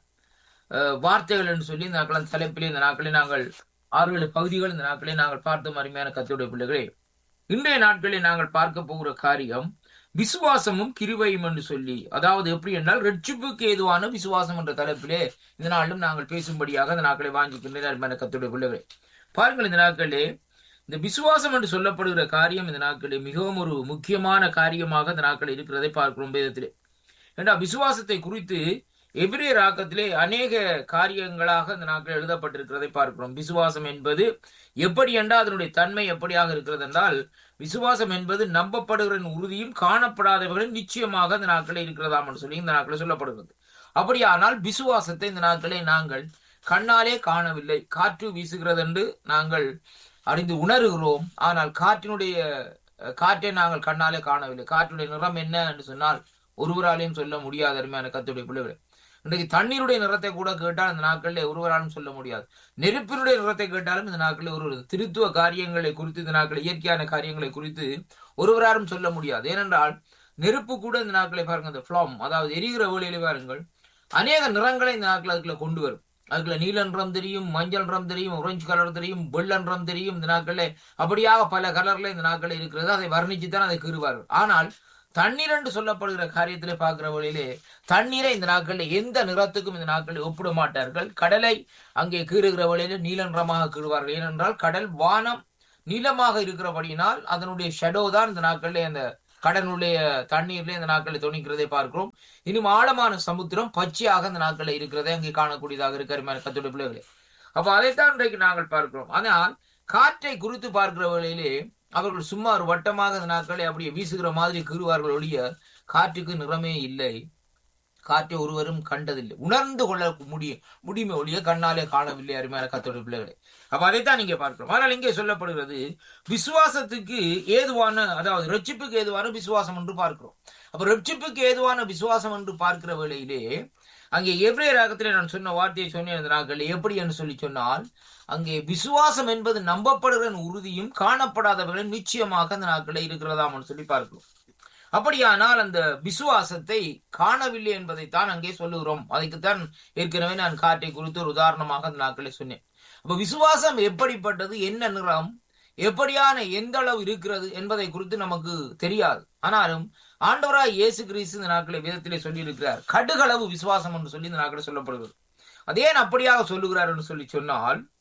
அஹ், வார்த்தைகள் என்று சொல்லி இந்த நாட்கள் தலைப்பிலே இந்த நாட்களில் நாங்கள் ஆறு ஏழு பகுதிகள் இந்த நாட்களில் நாங்கள் பார்த்தோம் அருமையான கத்தோடைய பிள்ளைகளே இன்றைய நாட்களில் நாங்கள் பார்க்க போகிற காரியம் விசுவாசமும் கிருபையும் என்று சொல்லி அதாவது எப்படி என்றால் ரட்சிப்புக்கு ஏதுவான விசுவாசம் என்ற தலைப்பிலே இந்த நாளிலும் நாங்கள் பேசும்படியாக இந்த நாட்களை வாங்கிக்கின்றேன் அருமையான கத்தோடைய பிள்ளைகளே பாருங்கள் இந்த நாட்களிலே இந்த விசுவாசம் என்று சொல்லப்படுகிற காரியம் இந்த நாட்களிலே மிகவும் ஒரு முக்கியமான காரியமாக இந்த நாட்களில் இருக்கிறதை பார்க்கிறோம் வேதத்திலே ஏண்டா விசுவாசத்தை குறித்து எபிரேயர் ஆக்கத்திலே அநேக காரியங்களாக இந்த நாட்கள் எழுதப்பட்டிருக்கிறதை பார்க்கிறோம் விசுவாசம் என்பது எப்படி என்றால் அதனுடைய தன்மை எப்படியாக இருக்கிறது என்றால் விசுவாசம் என்பது நம்பப்படுகிற உறுதியும் காணப்படாதவர்களும் நிச்சயமாக இந்த நாட்களே இருக்கிறதாம் என்று சொல்லி இந்த நாட்களில் சொல்லப்படுகிறது அப்படியானால் விசுவாசத்தை இந்த நாட்களே நாங்கள் கண்ணாலே காணவில்லை காற்று வீசுகிறது என்று நாங்கள் அறிந்து உணர்கிறோம் ஆனால் காற்றினுடைய அஹ், காற்றை நாங்கள் கண்ணாலே காணவில்லை காற்றுடைய நிறம் என்ன என்று சொன்னால் ஒருவராலையும் சொல்ல முடியாத அருமையான கத்துடைய பிள்ளைகளை இன்றைக்கு தண்ணீருடைய நிறத்தை கூட கேட்டால் இந்த நாட்களில் ஒருவராலும் சொல்ல முடியாது நெருப்பினுடைய நிறத்தை கேட்டாலும் இந்த நாட்களில் ஒரு திருத்துவ காரியங்களை குறித்து இந்த நாட்களில் இயற்கையான காரியங்களை குறித்து ஒருவராலும் சொல்ல முடியாது ஏனென்றால் நெருப்பு கூட இந்த நாட்களை பாருங்க இந்த ஃபிளாம் அதாவது எரிகிற வேலையில பாருங்கள் அநேக நிறங்களை இந்த நாட்கள் அதுக்குள்ள கொண்டு வரும் அதுக்குள்ள நீல நிறம் தெரியும் மஞ்சள் நிறம் தெரியும் orange கலர் தெரியும் வெள்ளை நிறம் தெரியும் இந்த நாட்களில் அப்படியாக பல கலர்ல இந்த நாட்களில் இருக்கிறது அதை வர்ணிச்சு தான் அதை கீறுவார்கள் ஆனால் தண்ணீர் என்று சொல்லப்படுகிற காரியத்திலே பார்க்கிற வழியிலே தண்ணீரை இந்த நாட்களில் எந்த நிறத்துக்கும் இந்த நாட்களில் ஒப்பிட மாட்டார்கள் கடலை அங்கே கீறுகிற வழியிலே நீல நிறமாக கீறுவார்கள் ஏனென்றால் கடல் வானம் நீளமாக இருக்கிறபடியினால் அதனுடைய ஷெடோ தான் இந்த நாட்களிலே அந்த கடனுடைய தண்ணீர்ல இந்த நாட்களில் துணிக்கிறதை பார்க்கிறோம் இன்னும் ஆழமான சமுத்திரம் பச்சையாக இந்த நாட்களில் இருக்கிறதை அங்கே காணக்கூடியதாக இருக்கிற கத்துடைய பிள்ளைகளே அப்ப அதைத்தான் இன்றைக்கு நாங்கள் பார்க்கிறோம் ஆனால் காற்றை குறித்து பார்க்கிற வேளையிலே அவர்கள் சும்மா ஒரு வட்டமாக இந்த நாட்களை அப்படியே வீசுகிற மாதிரி கீறுவார்கள் ஒழிய காற்றுக்கு நிறமே இல்லை காற்றை ஒருவரும் கண்டதில்லை உணர்ந்து கொள்ள முடியும் முடியுமே ஒழிய கண்ணாலே காணவில்லை அருமையான கத்தோட பிள்ளைகளை அப்ப அதைத்தான் நீங்க பார்க்கிறோம் ஆனால் இங்கே சொல்லப்படுகிறது விசுவாசத்துக்கு ஏதுவான அதாவது ரட்சிப்புக்கு ஏதுவான விசுவாசம் என்று பார்க்கிறோம் அப்ப ரட்சிப்புக்கு ஏதுவான விசுவாசம் என்று பார்க்கிற வேளையிலே அங்கே எவ்ரே ராகத்திலே நான் சொன்ன வார்த்தையை சொன்னேன் அந்த நாட்கள் எப்படி என்று சொல்லி சொன்னால் அங்கே விசுவாசம் என்பது நம்பப்படுகிற உறுதியும் காணப்படாதவர்களும் நிச்சயமாக அந்த நாட்களில் இருக்கிறதாம் என்று சொல்லி பார்க்கிறோம் அப்படியானால் அந்த விசுவாசத்தை காணவில்லை என்பதைத்தான் அங்கே சொல்லுகிறோம் அதுக்குத்தான் ஏற்கனவே நான் காற்றை குறித்து ஒரு உதாரணமாக அந்த நாட்களை சொன்னேன் அப்ப விசுவாசம் எப்படிப்பட்டது என்ன நிறம் எப்படியான எந்த அளவு இருக்கிறது என்பதை குறித்து நமக்கு தெரியாது ஆனாலும் ஆண்டவராய் இயேசு கிறிஸ்து இந்த நாட்களை வேதத்திலே சொல்லி இருக்கிறார் கடுகளவு விசுவாசம் என்று சொல்லி இந்த நாட்களை சொல்லப்படுகிறது அதே அப்படியாக சொல்லுகிறார் என்று சொல்லி சொன்னால்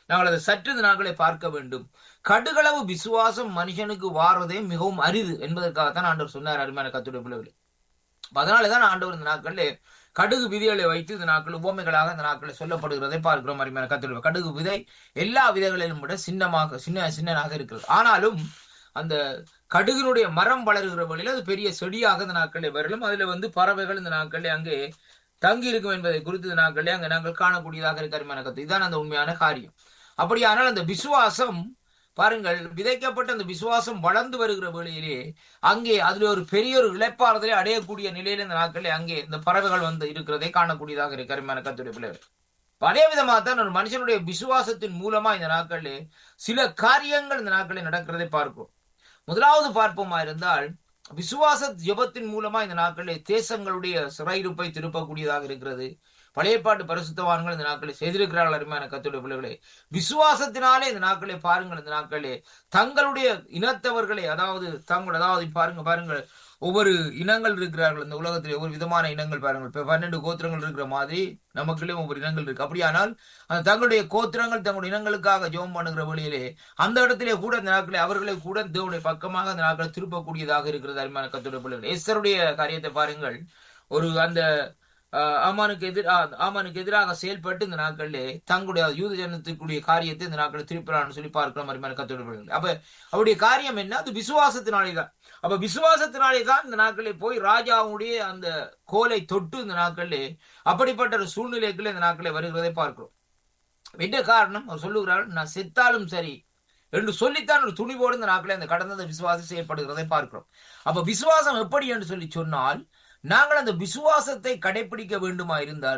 நாங்கள் அதை சற்று இந்த நாட்களை பார்க்க வேண்டும் கடுகளவு விசுவாசம் மனுஷனுக்கு வாரதே மிகவும் அரிது என்பதற்காகத்தான் ஆண்டவர் சொன்னார் அருமையான கத்துடைய பிள்ளைகளே அதனாலதான் ஆண்டவர் இந்த நாட்களிலே கடுகு விதைகளை வைத்து இந்த நாட்கள் உபமைகளாக இந்த நாட்களில் சொல்லப்படுகிறதை பார்க்கிறோம் அருமையான கத்துடைய கடுகு விதை எல்லா விதைகளிலும் விட சின்னமாக சின்ன சின்னனாக இருக்கிறது ஆனாலும் அந்த கடுகினுடைய மரம் வளருகிற வழியில் அது பெரிய செடியாக இந்த நாட்களில் வரலும் அதுல வந்து பறவைகள் இந்த நாட்களில் அங்கே தங்கி இருக்கும் என்பதை குறித்து இந்த நாட்களில் அங்கே நாங்கள் காணக்கூடியதாக இருக்க அருமையான கத்து இதுதான் அந்த உண்மையான காரியம் அப்படியானால் அந்த விசுவாசம் பாருங்கள் விதைக்கப்பட்ட அந்த விசுவாசம் வளர்ந்து வருகிற வேளையிலே அங்கே அதுல ஒரு பெரிய ஒரு இழைப்பாறுதலை அடையக்கூடிய நிலையில இந்த நாட்களில் அங்கே இந்த பறவைகள் வந்து இருக்கிறதை காணக்கூடியதாக இருக்கு அருமையான கத்துடைய பிள்ளைகள் அதே விதமாக தான் ஒரு மனுஷனுடைய விசுவாசத்தின் மூலமா இந்த நாட்களில் சில காரியங்கள் இந்த நாட்களில் நடக்கிறதை பார்ப்போம் முதலாவது பார்ப்போமா இருந்தால் விசுவாச ஜபத்தின் மூலமா இந்த நாட்களில் தேசங்களுடைய சிறையிருப்பை திருப்பக்கூடியதாக இருக்கிறது பழையப்பாட்டு பரிசுத்தவான்கள் இந்த நாட்களில் செய்திருக்கிறார்கள் அருமையான கத்துடைய பிள்ளைகளே விசுவாசத்தினாலே இந்த நாட்களை பாருங்கள் இந்த நாட்களே தங்களுடைய இனத்தவர்களை அதாவது தங்கள் அதாவது பாருங்க பாருங்கள் ஒவ்வொரு இனங்கள் இருக்கிறார்கள் இந்த உலகத்தில் ஒவ்வொரு விதமான இனங்கள் பாருங்கள் இப்ப பன்னெண்டு கோத்திரங்கள் இருக்கிற மாதிரி நமக்குள்ளே ஒவ்வொரு இனங்கள் இருக்கு அப்படியானால் அந்த தங்களுடைய கோத்திரங்கள் தங்களுடைய இனங்களுக்காக ஜெபம் பண்ணுகிற வழியிலே அந்த இடத்திலே கூட இந்த நாட்களே அவர்களை கூட தேவனுடைய பக்கமாக அந்த நாட்களை திருப்பக்கூடியதாக இருக்கிறது அருமையான கத்துடைய பிள்ளைகள் எஸ்தருடைய காரியத்தை பாருங்கள் ஒரு அந்த ஆமானுக்கு எதிராக ஆமானுக்கு எதிராக செயல்பட்டு இந்த நாட்களிலே தங்களுடைய யூத ஜனத்துக்குரிய காரியத்தை இந்த நாட்களில் திருப்பிறான்னு சொல்லி பார்க்கிற மாதிரி கத்துடைய அப்ப அவருடைய காரியம் என்ன அது விசுவாசத்தினாலே தான் அப்ப விசுவாசத்தினாலே தான் இந்த நாட்களில் போய் ராஜாவுடைய அந்த கோலை தொட்டு இந்த நாட்களிலே அப்படிப்பட்ட ஒரு சூழ்நிலைக்குள்ள இந்த நாட்களை வருகிறதை பார்க்கிறோம் என்ன காரணம் அவர் சொல்லுகிறார் நான் செத்தாலும் சரி என்று சொல்லித்தான் ஒரு துணிவோடு இந்த நாட்களை அந்த கடந்த விசுவாசம் செயல்படுகிறதை பார்க்கிறோம் அப்ப விசுவாசம் எப்படி என்று சொல்லி சொன்னால் நாங்கள் அந்த விசுவாசத்தை கடைபிடிக்க வேண்டுமா இருந்தால்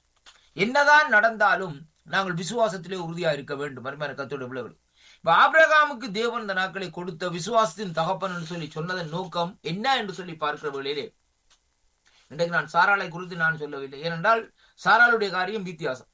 என்னதான் நடந்தாலும் நாங்கள் விசுவாசத்திலே உறுதியா இருக்க வேண்டும் அருமையான கத்தோட பிள்ளைகள் இப்ப ஆபிரகாமுக்கு தேவன் இந்த நாட்களை கொடுத்த விசுவாசத்தின் தகப்பன் என்று சொல்லி சொன்னதன் நோக்கம் என்ன என்று சொல்லி பார்க்கிற வேளையிலே இன்றைக்கு நான் சாராளை குறித்து நான் சொல்லவில்லை ஏனென்றால் சாராளுடைய காரியம் வித்தியாசம்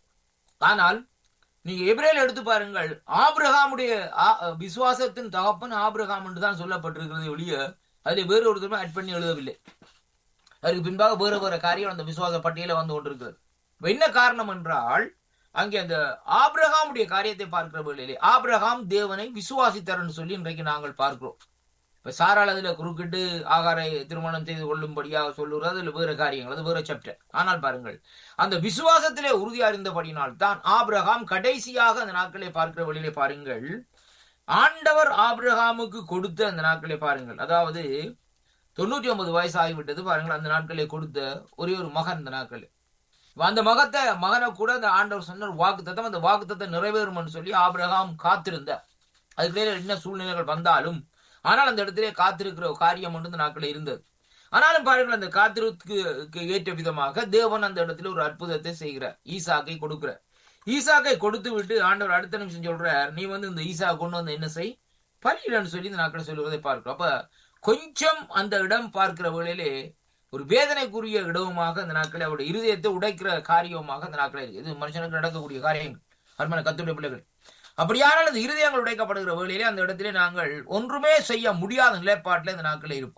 ஆனால் நீங்க எப்ரேல் எடுத்து பாருங்கள் ஆபிரகாமுடைய விசுவாசத்தின் தகப்பன் ஆபிரகாம் என்று தான் சொல்லப்பட்டிருக்கிறது ஒழிய அதில் வேறு ஒருத்தருமே ஆட் பண்ணி எழுதவில்லை அதுக்கு பின்பாக வேறு வேறு காரியம் அந்த விசுவாச பட்டியல வந்து கொண்டிருக்கிறது என்ன காரணம் என்றால் அங்கே அந்த ஆபிரகாமுடைய காரியத்தை பார்க்கிற வேளையிலே ஆபிரகாம் தேவனை விசுவாசித்தார்னு சொல்லி இன்றைக்கு நாங்கள் பார்க்கிறோம் இப்ப சாரால் அதுல குறுக்கிட்டு ஆகாரை திருமணம் செய்து கொள்ளும்படியாக சொல்லுறது அதுல வேறு காரியங்கள் அது வேறு சாப்டர் ஆனால் பாருங்கள் அந்த விசுவாசத்திலே உறுதியா இருந்தபடினால் தான் ஆபிரகாம் கடைசியாக அந்த நாட்களை பார்க்கிற வழியிலே பாருங்கள் ஆண்டவர் ஆபிரகாமுக்கு கொடுத்த அந்த நாட்களை பாருங்கள் அதாவது தொண்ணூற்றி ஒன்பது வயசு ஆகிவிட்டது பாருங்கள் அந்த நாட்களை கொடுத்த ஒரே ஒரு மகன் இந்த நாட்கள் அந்த மகத்தை மகனை கூட அந்த ஆண்டவர் சொன்ன வாக்கு தத்தம் அந்த வாக்கு தத்தம் நிறைவேறும்னு சொல்லி ஆபிரகாம் காத்திருந்த அதுக்கு வேற என்ன சூழ்நிலைகள் வந்தாலும் ஆனால் அந்த இடத்திலே காத்திருக்கிற காரியம் ஒன்று இந்த நாட்கள் இருந்தது ஆனாலும் பாருங்கள் அந்த காத்திருக்கு ஏற்ற விதமாக தேவன் அந்த இடத்துல ஒரு அற்புதத்தை செய்கிறார் ஈசாக்கை கொடுக்கிறார் ஈசாக்கை கொடுத்து விட்டு ஆண்டவர் அடுத்த நிமிஷம் சொல்றார் நீ வந்து இந்த ஈசா கொண்டு வந்து என்ன செய் பலியிடன்னு சொல்லி இந்த நாட்களை சொல்லுவதை பார்க்கிறோம் அப்ப கொஞ்சம் அந்த இடம் பார்க்கிற வேளையிலே ஒரு வேதனைக்குரிய இடமுமாக அந்த நாட்களில் அவருடைய இருதயத்தை உடைக்கிற காரியமாக அந்த நாட்களில் இருக்கு இது மனுஷனுக்கு நடக்கக்கூடிய காரியங்கள் அருமான கத்துடைய பிள்ளைகள் அப்படியானால் அந்த இருதயங்கள் உடைக்கப்படுகிற வேளையிலே அந்த இடத்திலே நாங்கள் ஒன்றுமே செய்ய முடியாத நிலைப்பாட்டில் இந்த நாட்களில் இருப்போம்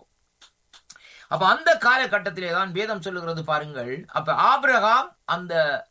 அப்ப அந்த காலகட்டத்திலே தான் வேதம் சொல்லுகிறது பாருங்கள் அப்ப ஆபிரகாம் அந்த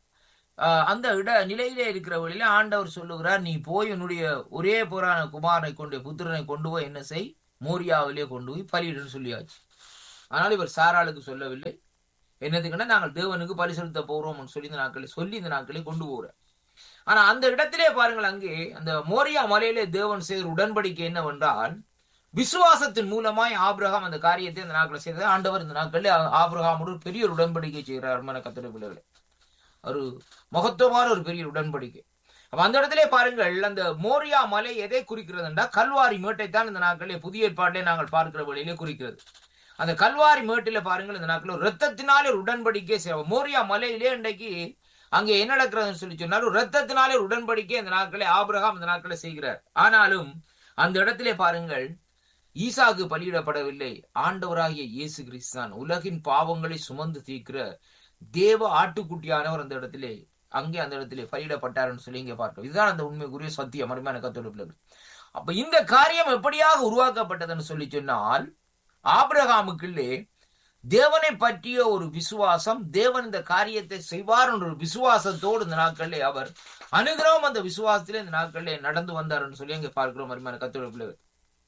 அந்த இட நிலையிலே இருக்கிற வழியில ஆண்டவர் சொல்லுகிறார் நீ போய் உன்னுடைய ஒரே புறான குமாரனை கொண்டு புத்திரனை கொண்டு போய் என்ன செய் மோரியாவிலே கொண்டு போய் பலியிடுன்னு சொல்லியாச்சு ஆனால் இவர் சாராளுக்கு சொல்லவில்லை என்னதுக்குன்னா நாங்கள் தேவனுக்கு பலி செலுத்த போறோம்னு சொல்லி இந்த நாட்களை சொல்லி இந்த நாட்களை கொண்டு போறேன் ஆனா அந்த இடத்திலே பாருங்கள் அங்கே அந்த மோரியா மலையிலே தேவன் செய்த உடன்படிக்கை என்னவென்றால் விசுவாசத்தின் மூலமாய் ஆபிரகாம் அந்த காரியத்தை இந்த நாட்களை செய்தது ஆண்டவர் இந்த நாட்களில் ஆபிரகாமோடு ஒரு பெரிய ஒரு உடன்படிக்கை செய்கிறார் மன கத்திர பிள்ளைகளை ஒரு மகத்துவமான ஒரு பெரிய உடன்படிக்கை அப்ப அந்த இடத்திலே பாருங்கள் அந்த மோரியா மலை எதை குறிக்கிறது என்றால் கல்வாரி மேட்டை தான் இந்த நாட்களிலே புதிய ஏற்பாட்டிலே நாங்கள் பார்க்கிற வழியிலே குறிக்கிறது அந்த கல்வாரி மேட்டில பாருங்கள் இந்த நாட்கள் ரத்தத்தினாலே ஒரு உடன்படிக்கை செய்வோம் மோரியா மலையிலே இன்றைக்கு அங்கே என்ன நடக்கிறதுன்னு சொல்லி சொன்னாலும் ரத்தத்தினாலே ஒரு உடன்படிக்கை இந்த நாட்களை ஆபிரகாம் இந்த நாட்களை செய்கிறார் ஆனாலும் அந்த இடத்திலே பாருங்கள் ஈசாக்கு பலியிடப்படவில்லை ஆண்டவராகிய இயேசு கிறிஸ்தான் உலகின் பாவங்களை சுமந்து தீர்க்கிற தேவ ஆட்டுக்குட்டியானவர் அந்த இடத்திலே அங்கே அந்த இடத்திலே பலியிடப்பட்டார்னு சொல்லி இங்கே பார்க்கிறோம் இதுதான் அந்த உண்மைக்குரிய சத்தியம் அருமையான கத்தோடு அப்ப இந்த காரியம் எப்படியாக உருவாக்கப்பட்டதுன்னு சொல்லி சொன்னால் ஆபிரகாமுக்குள்ளே தேவனை பற்றிய ஒரு விசுவாசம் தேவன் இந்த காரியத்தை செய்வார் என்ற ஒரு விசுவாசத்தோடு இந்த நாட்களிலே அவர் அனுகிரகம் அந்த விசுவாசத்திலே இந்த நாட்களிலே நடந்து வந்தார் என்று சொல்லி அங்கே பார்க்கிறோம் அருமையான கத்தோட பிள்ளைகள்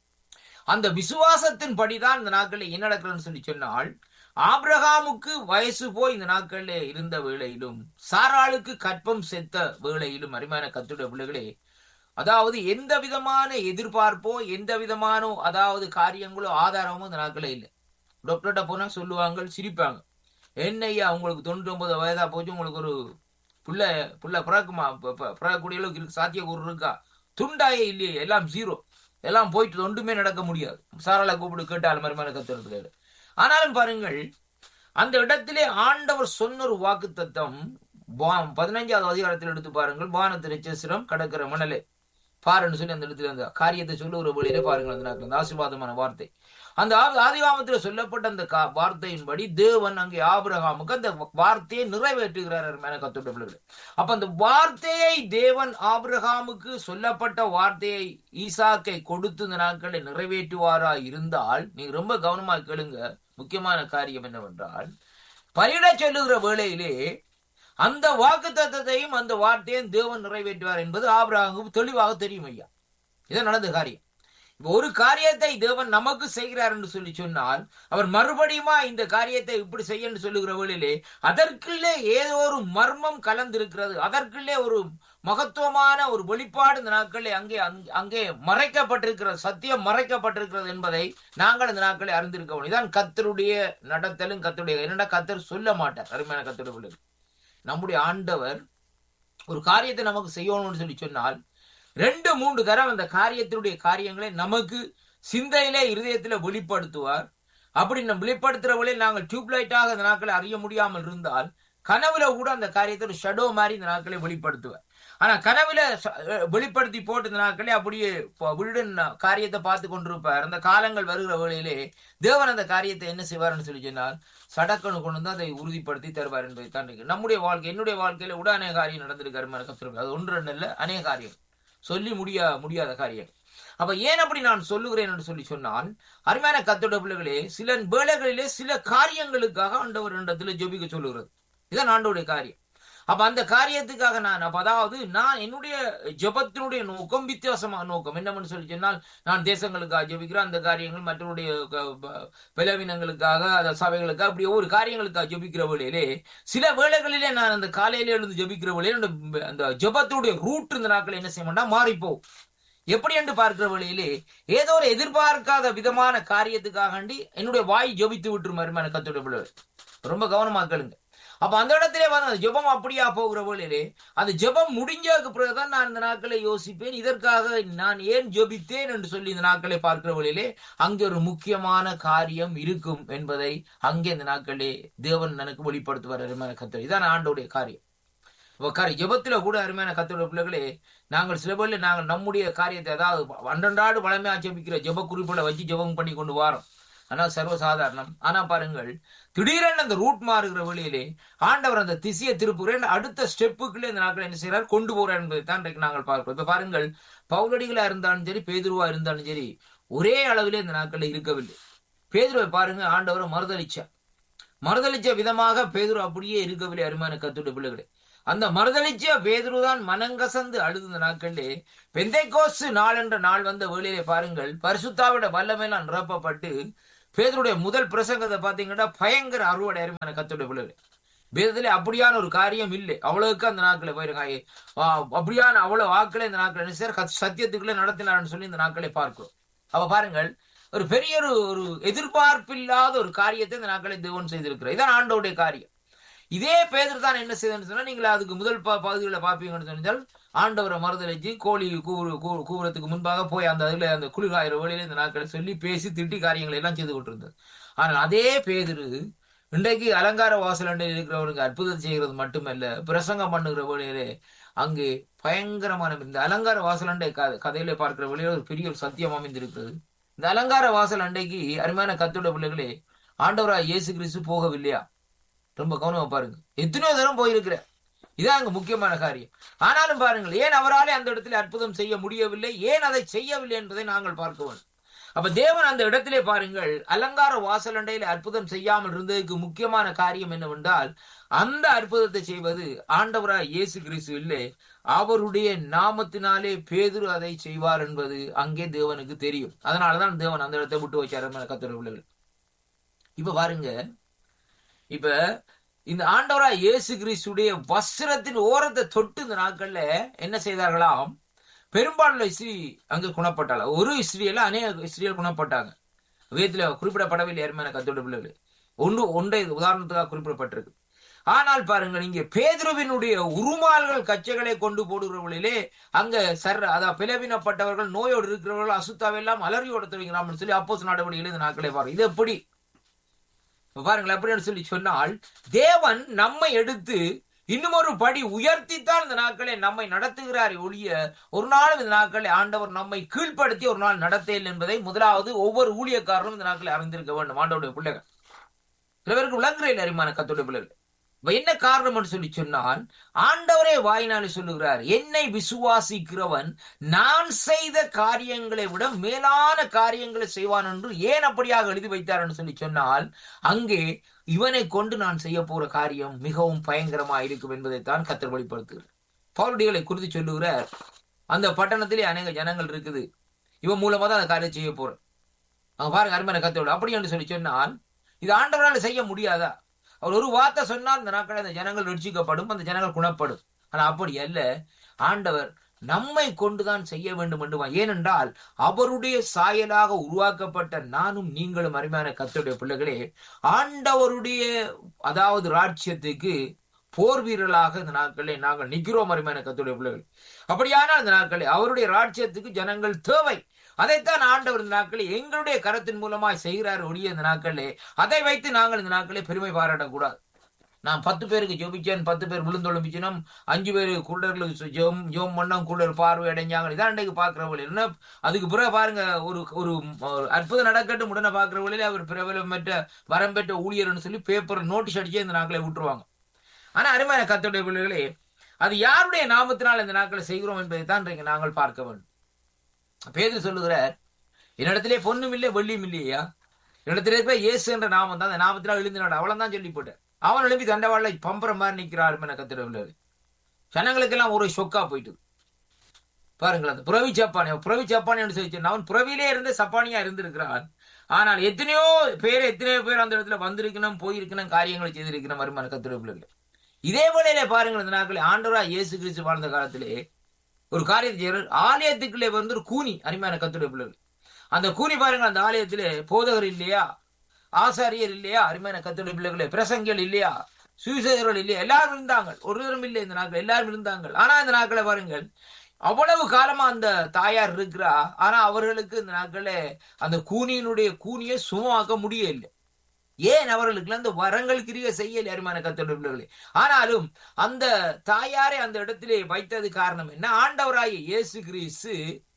அந்த விசுவாசத்தின் படிதான் இந்த நாட்களில் என்ன நடக்கிறதுன்னு சொல்லி சொன்னால் ஆபிரகாமுக்கு வயசு போய் இந்த நாட்களிலே இருந்த வேளையிலும் சாராளுக்கு கற்பம் செத்த வேளையிலும் அருமையான கத்துடைய பிள்ளைகளே அதாவது எந்த விதமான எதிர்பார்ப்போ எந்த விதமான அதாவது காரியங்களோ ஆதாரமோ இந்த நாட்களே இல்லை டாக்டர்கிட்ட போனா சொல்லுவாங்க சிரிப்பாங்க என்னய்யா உங்களுக்கு தொண்ணூத்தி ஒன்பது வயதா போச்சு உங்களுக்கு ஒரு புள்ள புள்ள பிறக்குமா ப- ப- பிறக்கக்கூடிய அளவுக்கு இருக்கு சாத்தியக்கூறு இருக்கா துண்டாயே இல்லையே எல்லாம் ஜீரோ எல்லாம் போயிட்டு ஒன்றுமே நடக்க முடியாது சாராள கூப்பிட்டு கேட்டால் மறுமான கத்துறது ஆனாலும் பாருங்கள் அந்த இடத்திலே ஆண்டவர் சொன்ன ஒரு வாக்கு தத்தம் பதினைஞ்சாவது அதிகாரத்தில் எடுத்து பாருங்கள் வானத்து நட்சத்திரம் கடற்கிற மணலே பாருன்னு சொல்லி அந்த இடத்துல அந்த காரியத்தை சொல்லுகிற வழியிலே பாருங்கள் அந்த நேரத்துல அந்த ஆசீர்வாதமான வார்த்தை அந்த ஆ- ஆதிகாமத்தில் சொல்லப்பட்ட அந்த கா- வார்த்தையின்படி தேவன் அங்கே ஆபிரகாமுக்கு அந்த வார்த்தையை நிறைவேற்றுகிறார் மேன கத்துட்ட பிள்ளைகள் அப்ப அந்த வார்த்தையை தேவன் ஆபிரகாமுக்கு சொல்லப்பட்ட வார்த்தையை ஈசாக்கை கொடுத்து இந்த நாட்களை நிறைவேற்றுவாரா இருந்தால் நீங்க ரொம்ப கவனமா கேளுங்க முக்கியமான காரியம் என்னவென்றால் பயிட சொல்லுகிற வேளையிலே அந்த வாக்கு தத்தத்தையும் அந்த வார்த்தையும் தேவன் நிறைவேற்றுவார் என்பது ஆபிரகாமுக்கு தெளிவாக தெரியும் ஐயா இதான் நடந்த காரியம் இப்ப ஒரு காரியத்தை தேவன் நமக்கு செய்கிறார் என்று சொல்லி சொன்னால் அவர் மறுபடியுமா இந்த காரியத்தை இப்படி செய்ய என்று சொல்லுகிற வேளையிலே அதற்குள்ளே ஏதோ ஒரு மர்மம் கலந்திருக்கிறது அதற்குள்ளே ஒரு மகத்துவமான ஒரு வெளிப்பாடு இந்த நாட்களில் அங்கே அங்க- அங்கே மறைக்கப்பட்டிருக்கிறது சத்தியம் மறைக்கப்பட்டிருக்கிறது என்பதை நாங்கள் இந்த நாட்களை அறிந்திருக்க வேண்டும் இதான் கத்தருடைய நடத்தலும் கத்தருடைய என்னடா கத்தர் சொல்ல மாட்டார் அருமையான கத்தருடைய பிள்ளைகள். நம்முடைய ஆண்டவர் ஒரு காரியத்தை நமக்கு செய்யணும்னு சொல்லி சொன்னால் ரெண்டு மூன்று தரம் அந்த காரியத்தினுடைய காரியங்களை நமக்கு சிந்தையிலே இருதயத்திலே வெளிப்படுத்துவார் அப்படி நம்ம வெளிப்படுத்துற வழியில் நாங்கள் டியூப்லைட்டாக அந்த நாட்களை அறிய முடியாமல் இருந்தால் கனவுல கூட அந்த காரியத்தை ஒரு ஷடோ மாதிரி இந்த நாட்களை வெளிப்படுத்துவார் ஆனா கனவுல ச- அஹ் வெளிப்படுத்தி போட்டு இந்த நாட்களே அப்படியே ப- விழுடன் காரியத்தை பார்த்து கொண்டிருப்பார் அந்த காலங்கள் வருகிற வேளையிலே தேவன் அந்த காரியத்தை என்ன செய்வார்னு சொல்லி சொன்னால் சடக்கனு கொண்டு வந்து அதை உறுதிப்படுத்தி தருவார் என்பதை தான் இருக்கு. நம்முடைய வாழ்க்கை என்னுடைய வாழ்க்கையில கூட அநேக காரியம் நடந்திருக்காரு அது ஒன்று ரெண்டு இல்ல அநேக காரியம் சொல்லி முடியா முடியாத காரியம் அப்ப ஏன் அப்படி நான் சொல்லுகிறேன் என்று சொல்லி சொன்னால் அருமையான கத்தோட பிள்ளைகளே சில வேளைகளிலே சில காரியங்களுக்காக ஆண்டவர் இடத்துல ஜெபிக்க சொல்லுகிறது இதுதான் ஆண்டவருடைய காரியம் அப்ப அந்த காரியத்துக்காக நான் அப்ப அதாவது நான் என்னுடைய ஜெபத்தினுடைய நோக்கம் வித்தியாசமான நோக்கம் என்னன்னு சொல்லி சொன்னால் நான் தேசங்களுக்காக ஜெபிக்கிறேன் அந்த காரியங்கள் மற்றவருடைய க- ப- பலவீனங்களுக்காக அந்த சபைகளுக்காக அப்படி ஒவ்வொரு காரியங்களுக்காக ஜெபிக்கிற வேளையிலே சில வேளைகளிலே நான் அந்த காலையில எழுந்து ஜெபிக்கிற வேளையிலே அந்த- அந்த ஜெபத்துடைய ரூட் இந்த நாட்கள் என்ன செய்ய மாட்டா மாறிப்போம் எப்படி என்று பார்க்கிற வழியிலே ஏதோ ஒரு எதிர்பார்க்காத விதமான காரியத்துக்காக என்னுடைய வாய் ஜெபித்து விட்டுரும் அருமையான கத்தோட பிள்ளைகள் ரொம்ப கவனமா கேளுங்க அப்ப அந்த இடத்திலே வந்து அந்த ஜெபம் அப்படியா போகிற வழியிலே அந்த ஜெபம் முடிஞ்சதுக்கு பிறகுதான் நான் இந்த நாட்களை யோசிப்பேன் இதற்காக நான் ஏன் ஜெபித்தேன் என்று சொல்லி இந்த நாட்களை பார்க்கிற வழியிலே அங்கே ஒரு முக்கியமான காரியம் இருக்கும் என்பதை அங்கே இந்த நாட்களே தேவன் எனக்கு வெளிப்படுத்துவார் அருமையான கத்தர் இதான் ஆண்டோடைய காரியம் அப்ப காரி ஜெபத்துல கூட அருமையான கத்தோட பிள்ளைகளே நாங்கள் சில பேர்ல நாங்கள் நம்முடைய காரியத்தை அதாவது அன்றன்றாடு வளமையா ஜெபிக்கிற ஜெப குறிப்புகளை வச்சு ஜெபம் பண்ணி கொண்டு வாரோம் ஆனா சர்வசாதாரணம் ஆனா பாருங்கள் திடீரென அந்த ரூட் மாறுகிற வழியிலே ஆண்டவர் அந்த திசையை திருப்புகிறேன் அடுத்த ஸ்டெப்புக்குள்ளே இந்த நாட்கள் என்ன செய்யறார் கொண்டு போறார் என்பதை தான் இன்றைக்கு நாங்கள் பார்க்கிறோம் இப்ப பாருங்கள் பவுலடிகளா இருந்தாலும் சரி பேதுருவா இருந்தாலும் சரி ஒரே அளவிலே இந்த நாட்களில் இருக்கவில்லை பேதுருவை பாருங்க ஆண்டவரை மறுதளிச்சார் மறுதளிச்ச விதமாக பேதுரு அப்படியே இருக்கவில்லை அருமையான கத்துடைய பிள்ளைகளே அந்த மறுதளிச்ச பேதுரு தான் மனங்கசந்து அழுத நாட்களிலே பெந்தைக்கோசு நாள் என்ற நாள் வந்த வேளையிலே பாருங்கள் பரிசுத்தாவிட வல்லமையெல்லாம் நிரப்பப்பட்டு பேதருடைய முதல் பிரசங்கத்தை பாத்தீங்கன்னா பயங்கர அறுவடை அருமையான கத்துடைய பிள்ளைகளே வேதத்திலே அப்படியான ஒரு காரியம் இல்லை அவ்வளவுக்கு அந்த நாட்களை போயிருக்காங்க அப்படியான அவ்வளவு ஆக்களை இந்த நாட்கள் என்ன செய்யறார்? கத்- சத்தியத்துக்குள்ளே நடத்தினார்னு சொல்லி இந்த நாட்களை பார்க்கிறோம் அப்ப பாருங்கள் ஒரு பெரிய ஒரு ஒரு எதிர்பார்ப்பில்லாத ஒரு காரியத்தை இந்த நாட்களை தேவன் செய்திருக்கிறார் இதான் ஆண்டோடைய காரியம் இதே பேதர் தான் என்ன செய்தன்னு சொன்னா நீங்களா அதுக்கு முதல் ப- பகுதிகளை பார்ப்பீங்கன்னு சொன்னால் ஆண்டவரை மறுதளிச்சு கோழி கூறு கூ- கூவுறதுக்கு முன்பாக போய் அந்த அதுல அந்த குளிர்காயிற வழியில இந்த நாட்களை சொல்லி பேசி திட்டி காரியங்களை எல்லாம் செய்து கொண்டிருந்தது ஆனால் அதே பேதுரு இன்றைக்கு அலங்கார வாசல் அண்டையில் இருக்கிறவனுக்கு அற்புதம் செய்கிறது மட்டுமல்ல பிரசங்கம் பண்ணுகிற வழியிலே அங்கே பயங்கரமான இந்த அலங்கார வாசல் அண்டை க- கதையிலே பார்க்கிற வழியில ஒரு பெரிய ஒரு சத்தியம் அமைந்திருக்கிறது இந்த அலங்கார வாசல் அண்டைக்கு அருமையான கத்தோட பிள்ளைகளே ஆண்டவராய் இயேசு கிறிஸ்து போகவில்லையா ரொம்ப கவனமா பாருங்க எத்தனையோ தரம் போயிருக்கிற இதான் அங்க முக்கியமான காரியம் ஆனாலும் பாருங்கள் ஏன் அவராலே அந்த இடத்துல அற்புதம் செய்ய முடியவில்லை ஏன் அதை செய்யவில்லை என்பதை நாங்கள் பார்க்க வேண்டும் அப்ப தேவன் அந்த இடத்திலே பாருங்கள் அலங்கார வாசலண்டையில அற்புதம் செய்யாமல் இருந்ததுக்கு முக்கியமான காரியம் என்னவென்றால் அந்த அற்புதத்தை செய்வது ஆண்டவராய் இயேசு கிறிஸ்து இல்லை அவருடைய நாமத்தினாலே பேதுரு அதை செய்வார் என்பது அங்கே தேவனுக்கு தெரியும் அதனாலதான் தேவன் அந்த இடத்தை விட்டு வச்சாரு கத்துற பிள்ளைகள் இப்ப பாருங்க இப்ப இந்த ஆண்டவரா இயேசு கிறிஸ்துடைய வஸ்திரத்தின் ஓரத்தை தொட்டு இந்த நாட்கள்ல என்ன செய்தார்களாம் பெரும்பாலுள்ள இஸ்ரீ அங்கு குணப்பட்டாள் ஒரு இஸ்ரீல அநேக இஸ்ரீகள் குணப்பட்டாங்க வேதத்துல குறிப்பிடப்படவில்லை யாருமே கத்தோட பிள்ளைகள் ஒன்று ஒன்றை உதாரணத்துக்காக குறிப்பிடப்பட்டிருக்கு ஆனால் பாருங்கள் இங்கே பேதுருவினுடைய உருமால்கள் கச்சைகளை கொண்டு போடுகிறவர்களிலே அங்க சர் அதான் பிளவினப்பட்டவர்கள் நோயோடு இருக்கிறவர்கள் அசுத்தாவெல்லாம் அலறியோட தொடங்கிறான்னு சொல்லி அப்போஸ் நடவடிக்கைகள் இந்த நாட்களை பாருங்க இது எப்படி பாருங்கள் அப்படின்னு சொல்லி சொன்னால் தேவன் நம்மை எடுத்து இன்னும் ஒரு படி உயர்த்தித்தான் இந்த நாட்களை நம்மை நடத்துகிறார் ஒழிய ஒரு நாள் இந்த நாட்களை ஆண்டவர் நம்மை கீழ்ப்படுத்தி ஒரு நாள் நடத்தேன் என்பதை முதலாவது ஒவ்வொரு ஊழியக்காரரும் இந்த நாட்களை அறிந்திருக்க வேண்டும் ஆண்டவருடைய பிள்ளைகள் சில பேருக்கு விளங்குறையில் அறிமான கத்துடைய பிள்ளைகள் என்ன காரணம் சொல்லி சொன்னால் ஆண்டவரே வாயினாலே சொல்லுகிறார் என்னை விசுவாசிக்கிறவன் நான் செய்த காரியங்களை விட மேலான காரியங்களை செய்வான் என்று ஏன் அப்படியாக எழுதி வைத்தார் என்று சொல்லி சொன்னால் அங்கே இவனை கொண்டு நான் செய்ய போற காரியம் மிகவும் பயங்கரமா இருக்கும் என்பதைத்தான் கத்தர் வெளிப்படுத்துகிறார் பவுரடிகளை குறித்து சொல்லுகிறார் அந்த பட்டணத்திலே அநேக ஜனங்கள் இருக்குது இவன் மூலமா தான் அந்த காரியம் செய்ய போறேன் அவன் பாருங்க அருமையான கத்தோடு அப்படி என்று சொல்லி சொன்னால் இது ஆண்டவரால் செய்ய முடியாதா அவர் ஒரு வார்த்தை சொன்னால் அந்த நாட்கள் அந்த ஜனங்கள் ரட்சிக்கப்படும் அந்த ஜனங்கள் குணப்படும் ஆனா அப்படி அல்ல ஆண்டவர் நம்மை கொண்டுதான் செய்ய வேண்டும் என்று ஏனென்றால் அவருடைய சாயலாக உருவாக்கப்பட்ட நானும் நீங்களும் அருமையான கத்துடைய பிள்ளைகளே ஆண்டவருடைய அதாவது ராட்சியத்துக்கு போர் வீரர்களாக இந்த நாட்களை நாங்கள் நிற்கிறோம் அருமையான கத்துடைய பிள்ளைகள் அப்படியானால் இந்த நாட்களை அவருடைய ராட்சியத்துக்கு ஜனங்கள் தேவை அதைத்தான் ஆண்டவர் இந்த நாட்களில் எங்களுடைய கரத்தின் மூலமாய் செய்கிறார் ஒழிய இந்த நாட்களே அதை வைத்து நாங்கள் இந்த நாட்களே பெருமை பாராட்டக்கூடாது நான் பத்து பேருக்கு ஜெபிச்சேன் பத்து பேர் விழுந்தொழும்பிச்சினோம் அஞ்சு பேர் குள்ளர்களுக்கு ஜெம் ஜோம் மண்ணம் குள்ளர் பார்வை அடைஞ்சாங்க இதான் இன்றைக்கு பார்க்கிறவங்க என்ன அதுக்கு பிறகு பாருங்க ஒரு ஒரு அற்புதம் நடக்கட்டும் உடனே பார்க்கிறவங்களே அவர் பிரபலம் பெற்ற வரம் பெற்ற ஊழியர்னு சொல்லி பேப்பர் நோட்டீஸ் அடிச்சே இந்த நாட்களை விட்டுருவாங்க ஆனா அருமையான கத்துடைய பிள்ளைகளே அது யாருடைய நாமத்தினால் இந்த நாட்களை செய்கிறோம் என்பதை தான் இன்றைக்கு நாங்கள் பார்க்க வேண்டும் பேதர் சொல்லுகிறார் என்னிடத்திலே பொண்ணும் இல்லை வெள்ளியும் இல்லையா என்னிடத்திலே போய் இயேசு என்ற நாமம் தான் அந்த நாமத்தினால் எழுந்தினாடு அவளம் தான் சொல்லி போட்டார் அவன் எழுப்பி தண்டவாள பம்பர மாதிரி நிற்கிறார் என கத்திரவில்லை ஜனங்களுக்கெல்லாம் ஒரு சொக்கா போயிட்டு பாருங்கள் அந்த புறவி சப்பானி புறவி சப்பானி சொல்லி அவன் புறவிலே இருந்து சப்பானியா இருந்திருக்கிறான் ஆனால் எத்தனையோ பேர் எத்தனையோ பேர் அந்த இடத்துல வந்திருக்கணும் போயிருக்கணும் காரியங்களை செய்திருக்கணும் வருமான கத்திரவில்லை இதே போல பாருங்கள் இந்த நாட்களில் ஆண்டவரா இயேசு கிறிஸ்து வாழ்ந்த காலத்திலே ஒரு காரியத்தை செய்யறார் ஆலயத்துக்குள்ளே வந்து ஒரு கூனி அருமையான கத்துடைய பிள்ளைகள் அந்த கூனி பாருங்க அந்த ஆலயத்திலே போதகர் இல்லையா ஆசாரியர் இல்லையா அருமையான கத்துடைய பிள்ளைகளே பிரசங்கிகள் இல்லையா சுவிசேகர்கள் இல்லையா எல்லாரும் இருந்தாங்க ஒருவரும் இல்லை இந்த நாட்கள் எல்லாரும் இருந்தாங்க ஆனா இந்த நாட்களை பாருங்கள் அவ்வளவு காலமா அந்த தாயார் இருக்கிறா ஆனா அவர்களுக்கு இந்த நாட்கள அந்த கூனியினுடைய கூனியை சுமமாக்க முடியல ஏன் அவர்களுக்கு அந்த வரங்கள் கிரிய செய்யல அருமான கத்தோட பிள்ளைகளே ஆனாலும் அந்த தாயாரை அந்த இடத்திலே வைத்தது காரணம் என்ன ஆண்டவராய இயேசு கிறிஸ்து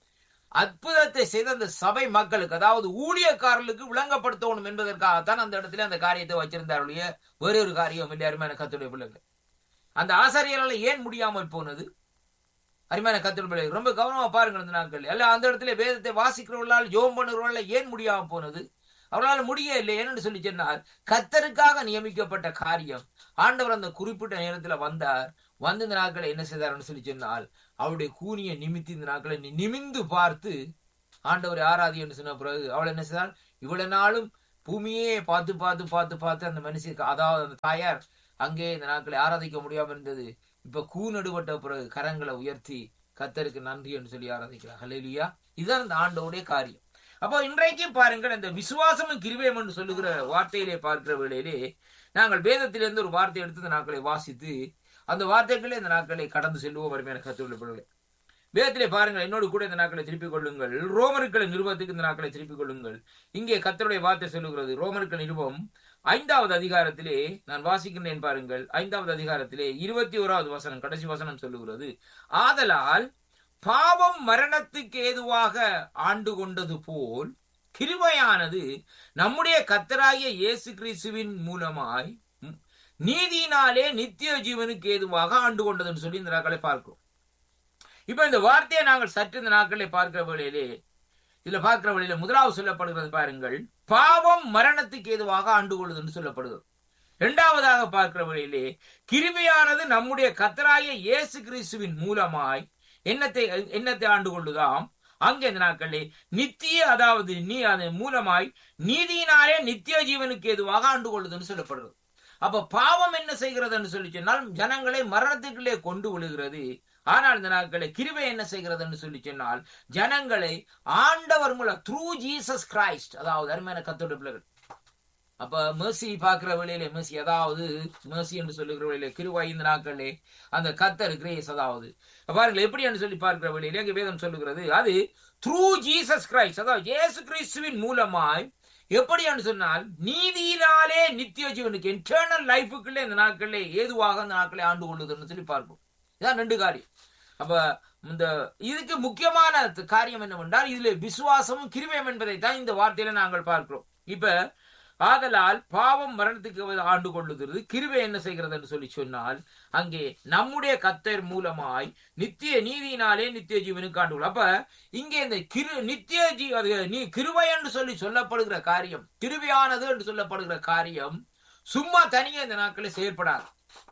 அற்புதத்தை செய்த அந்த சபை மக்களுக்கு அதாவது ஊழியக்காரர்களுக்கு விளங்கப்படுத்தணும் என்பதற்காகத்தான் அந்த இடத்துல அந்த காரியத்தை வச்சிருந்தாருடைய வேற ஒரு காரியம் இல்லை அருமையான கத்துடைய பிள்ளைகள் அந்த ஆசாரியரால் ஏன் முடியாமல் போனது அருமையான கத்துடைய பிள்ளைகள் ரொம்ப கவனமா பாருங்க இந்த நாட்கள் எல்லாம் அந்த இடத்துல வேதத்தை வாசிக்கிறவர்களால் ஜோம் பண்ணுறவர்களால் ஏன் முடியாம போனது அவர்களால் முடிய இல்லை ஏன்னு சொல்லி சொன்னால் கத்தருக்காக நியமிக்கப்பட்ட காரியம் ஆண்டவர் அந்த குறிப்பிட்ட நேரத்துல வந்தார் வந்து இந்த நாட்களை என்ன செய்தார்னு சொல்லி சொன்னால் அவருடைய கூனியை நிமித்தி இந்த நாட்களை நிமிந்து பார்த்து ஆண்டவர் ஆராதி என்று சொன்ன பிறகு அவள் என்ன செய்தால் இவ்வளவு நாளும் பூமியே பார்த்து பார்த்து பார்த்து பார்த்து அந்த மனுஷனுக்கு அதாவது அந்த தாயார் அங்கே இந்த நாட்களை ஆராதிக்க முடியாம இருந்தது இப்ப கூ நடுபட்ட பிறகு கரங்களை உயர்த்தி கத்தருக்கு நன்றி என்று சொல்லி ஆராதிக்கிறார் ஹலேலியா இதுதான் இந்த ஆண்டோடைய காரியம் அப்போ இன்றைக்கு பாருங்கள் இந்த விசுவாசமும் கிருபையும் என்று சொல்லுகிற வார்த்தையிலே பார்க்கிற வேளையிலே நாங்கள் வேதத்திலிருந்து ஒரு வார்த்தை எடுத்து இந்த நாட்களை வாசித்து அந்த வார்த்தைகளே இந்த நாட்களை கடந்து செல்வோம் வறுமையான கத்துள்ள பிள்ளைகளை வேதத்திலே பாருங்கள் என்னோடு கூட இந்த நாட்களை திருப்பிக் கொள்ளுங்கள் ரோமர்களை நிருபத்துக்கு இந்த நாட்களை திருப்பிக் கொள்ளுங்கள் இங்கே கத்தருடைய வார்த்தை சொல்லுகிறது ரோமர்கள் நிருபம் ஐந்தாவது அதிகாரத்திலே நான் வாசிக்கின்றேன் பாருங்கள் ஐந்தாவது அதிகாரத்திலே இருபத்தி ஓராவது வசனம் கடைசி வசனம் சொல்லுகிறது ஆதலால் பாவம் மரணத்துக்கு ஏதுவாக ஆண்டு கொண்டது போல் கிருபையானது நம்முடைய கத்தராகிய இயேசு கிறிஸ்துவின் மூலமாய் நீதியினாலே நித்திய ஜீவனுக்கு ஏதுவாக ஆண்டு கொண்டதுன்னு சொல்லி இந்த நாட்களை பார்க்கிறோம் இப்ப இந்த வார்த்தையை நாங்கள் சற்று இந்த நாட்களை பார்க்கிற வேளையிலே இதுல பார்க்கிற வழியில முதலாவது சொல்லப்படுகிறது பாருங்கள் பாவம் மரணத்துக்கு ஏதுவாக ஆண்டு கொள்ளுதுன்னு சொல்லப்படுகிறது இரண்டாவதாக பார்க்கிற வழியிலே கிருபையானது நம்முடைய கத்தராய இயேசு கிறிஸ்துவின் மூலமாய் என்னத்தை என்னத்தை ஆண்டு கொள்ளுதாம் அங்கே இந்த நாட்களே நித்திய அதாவது நீ அதன் மூலமாய் நீதியினாலே நித்திய ஜீவனுக்கு ஏதுவாக ஆண்டு கொள்ளுதுன்னு சொல்லப்படுறது அப்ப பாவம் என்ன செய்கிறது என்று சொல்லி சொன்னால் ஜனங்களை மரணத்துக்குள்ளே கொண்டு விழுகிறது ஆனால் இந்த நாட்களை கிருபை என்ன செய்கிறது என்று சொல்லி சொன்னால் ஜனங்களை ஆண்டவர் மூலம் த்ரூ ஜீசஸ் கிரைஸ்ட் அதாவது அருமையான கத்தோட பிள்ளைகள் அப்ப மேசி பார்க்கிற வேளையில மேசி அதாவது மேசி என்று சொல்லுகிற வேளையில கிருபை இந்த நாட்களே அந்த கத்தர் கிரேஸ் அதாவது பாருங்கள் எப்படி என்று சொல்லி பார்க்கிற வேளையில எங்க வேதம் சொல்லுகிறது அது த்ரூ ஜீசஸ் கிரைஸ்ட் அதாவது இயேசு கிறிஸ்துவின் மூலமாய் எப்படி என்று சொன்னால் நீதியினாலே நித்திய ஜீவனுக்கு இன்டர்னல் லைஃபுக்குள்ளே இந்த நாட்களே ஏதுவாக அந்த நாட்களை ஆண்டு கொள்ளுதுன்னு சொல்லி பார்ப்போம் இதான் ரெண்டு காரியம் அப்ப இந்த இதுக்கு முக்கியமான காரியம் என்னவென்றால் இதுல விசுவாசமும் கிருபையும் என்பதை தான் இந்த வார்த்தையில நாங்கள் பார்க்கிறோம் இப்ப ஆதலால் பாவம் மரணத்துக்கு ஆண்டு கொள்ளுகிறது கிருபை என்ன செய்கிறது என்று சொல்லி சொன்னால் அங்கே நம்முடைய கத்தர் மூலமாய் நித்திய நீதியினாலே நித்திய ஜீவனுக்கு ஆண்டு கொள்ளும் அப்ப இங்கே இந்த கிரு நித்திய ஜீ அது நீ கிருபை என்று சொல்லி சொல்லப்படுகிற காரியம் கிருபையானது என்று சொல்லப்படுகிற காரியம் சும்மா தனியே இந்த நாட்களில் செயற்படாது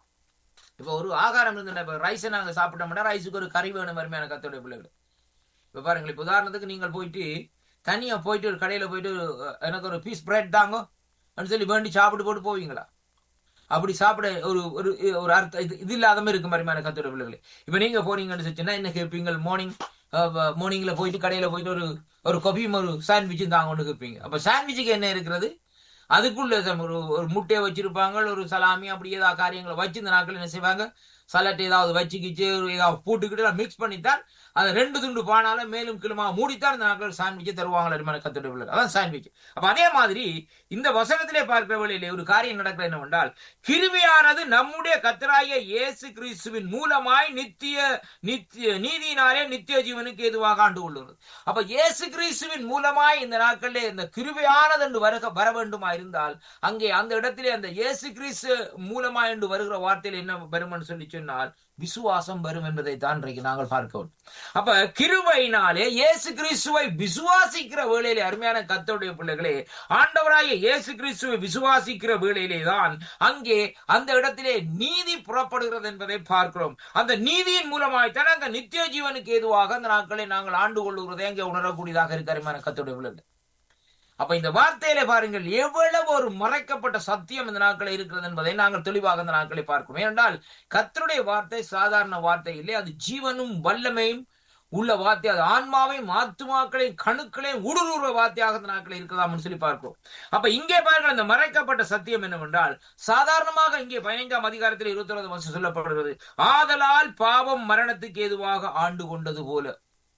இப்ப ஒரு ஆகாரம் இருந்து இப்ப ரைஸை நாங்க சாப்பிட்டோம்னா ரைஸுக்கு ஒரு கறி வேணும் அருமையான கத்தோடைய பிள்ளைகள் இப்ப பாருங்களேன் இப்ப உதாரணத்துக்கு நீங்கள் போயிட்டு தனியா போயிட்டு ஒரு கடையில போயிட்டு எனக்கு ஒரு பீஸ் பிரெட் தாங்க அப்படின்னு சொல்லி வேண்டி சாப்பிட்டு போட்டு போவீங்களா அப்படி சாப்பிட ஒரு ஒரு ஒரு அர்த்தம் இது இது இல்லாத மாதிரி இருக்கு மாதிரியான கத்தோட பிள்ளைகளே இப்ப நீங்க போனீங்கன்னு சொன்னா என்ன கேட்பீங்க மார்னிங் மார்னிங்ல போயிட்டு கடையில போயிட்டு ஒரு ஒரு கொபியும் ஒரு சாண்ட்விச்சும் தாங்க ஒன்று கேட்பீங்க அப்ப சாண்ட்விச்சுக்கு என்ன இருக்கிறது அதுக்குள்ள ஒரு ஒரு முட்டையை வச்சிருப்பாங்க ஒரு சலாமி அப்படி ஏதாவது காரியங்களை வச்சு இந்த நாட்கள் என்ன செய்வாங்க சலட் ஏதாவது வச்சுக்கிச்சு ஏதாவது போட்டுக்கிட்டு மிக்ஸ் பண்ணித்தான் அதை ரெண்டு துண்டு பானாலும் மேலும் கிளுமா மூடித்தான் இந்த நாட்கள் சாண்ட்விச்சை தருவாங்க அருமையான கத்துட்டு அதான் சாண்ட்விச் அப்ப அதே மாதிரி இந்த வசனத்திலே பார்க்கிற வழியிலே ஒரு காரியம் நடக்கிற என்னவென்றால் கிருவியானது நம்முடைய கத்தராய இயேசு கிறிஸ்துவின் மூலமாய் நித்திய நித்திய நீதியினாலே நித்திய ஜீவனுக்கு எதுவாக ஆண்டு கொள்ளுகிறது அப்ப இயேசு கிறிஸ்துவின் மூலமாய் இந்த நாட்களிலே இந்த கிருவியானது என்று வருக வர வேண்டுமா இருந்தால் அங்கே அந்த இடத்திலே அந்த இயேசு கிறிஸ்து மூலமா என்று வருகிற வார்த்தையில் என்ன வரும்னு சொல்லி சொன்னால் விசுவாசம் வரும் என்பதை தான் இன்றைக்கு நாங்கள் பார்க்க அப்ப கிருபையினாலே இயேசு கிறிஸ்துவை விசுவாசிக்கிற வேளையிலே அருமையான கத்தோடைய பிள்ளைகளே ஆண்டவராய இயேசு கிறிஸ்துவை விசுவாசிக்கிற வேளையிலே தான் அங்கே அந்த இடத்திலே நீதி புறப்படுகிறது என்பதை பார்க்கிறோம் அந்த நீதியின் மூலமாய்த்தான் அந்த நித்திய ஜீவனுக்கு ஏதுவாக அந்த நாட்களை நாங்கள் ஆண்டு கொள்ளுகிறதை அங்கே உணரக்கூடியதாக இருக்க அருமையான கத்தோடைய பிள்ளைகள் அப்ப இந்த வார்த்தையில பாருங்கள் எவ்வளவு ஒரு மறைக்கப்பட்ட சத்தியம் இந்த நாட்களில் இருக்கிறது என்பதை நாங்கள் தெளிவாக இந்த நாட்களை பார்க்கிறோம் ஏனென்றால் கத்தருடைய வார்த்தை சாதாரண வார்த்தை இல்லை அது ஜீவனும் வல்லமையும் உள்ள வார்த்தை அது ஆன்மாவையும் ஆத்துமாக்களையும் கணுக்களையும் ஊடுருவ வார்த்தையாக இந்த நாட்களில் இருக்கிறதாம்னு சொல்லி பார்க்கிறோம் அப்ப இங்கே பாருங்கள் அந்த மறைக்கப்பட்ட சத்தியம் என்னவென்றால் சாதாரணமாக இங்கே பதினைந்தாம் அதிகாரத்தில் இருபத்தி ஒன்பது வருஷம் சொல்லப்படுகிறது ஆதலால் பாவம் மரணத்துக்கு ஏதுவாக ஆண்டு கொண்டது போல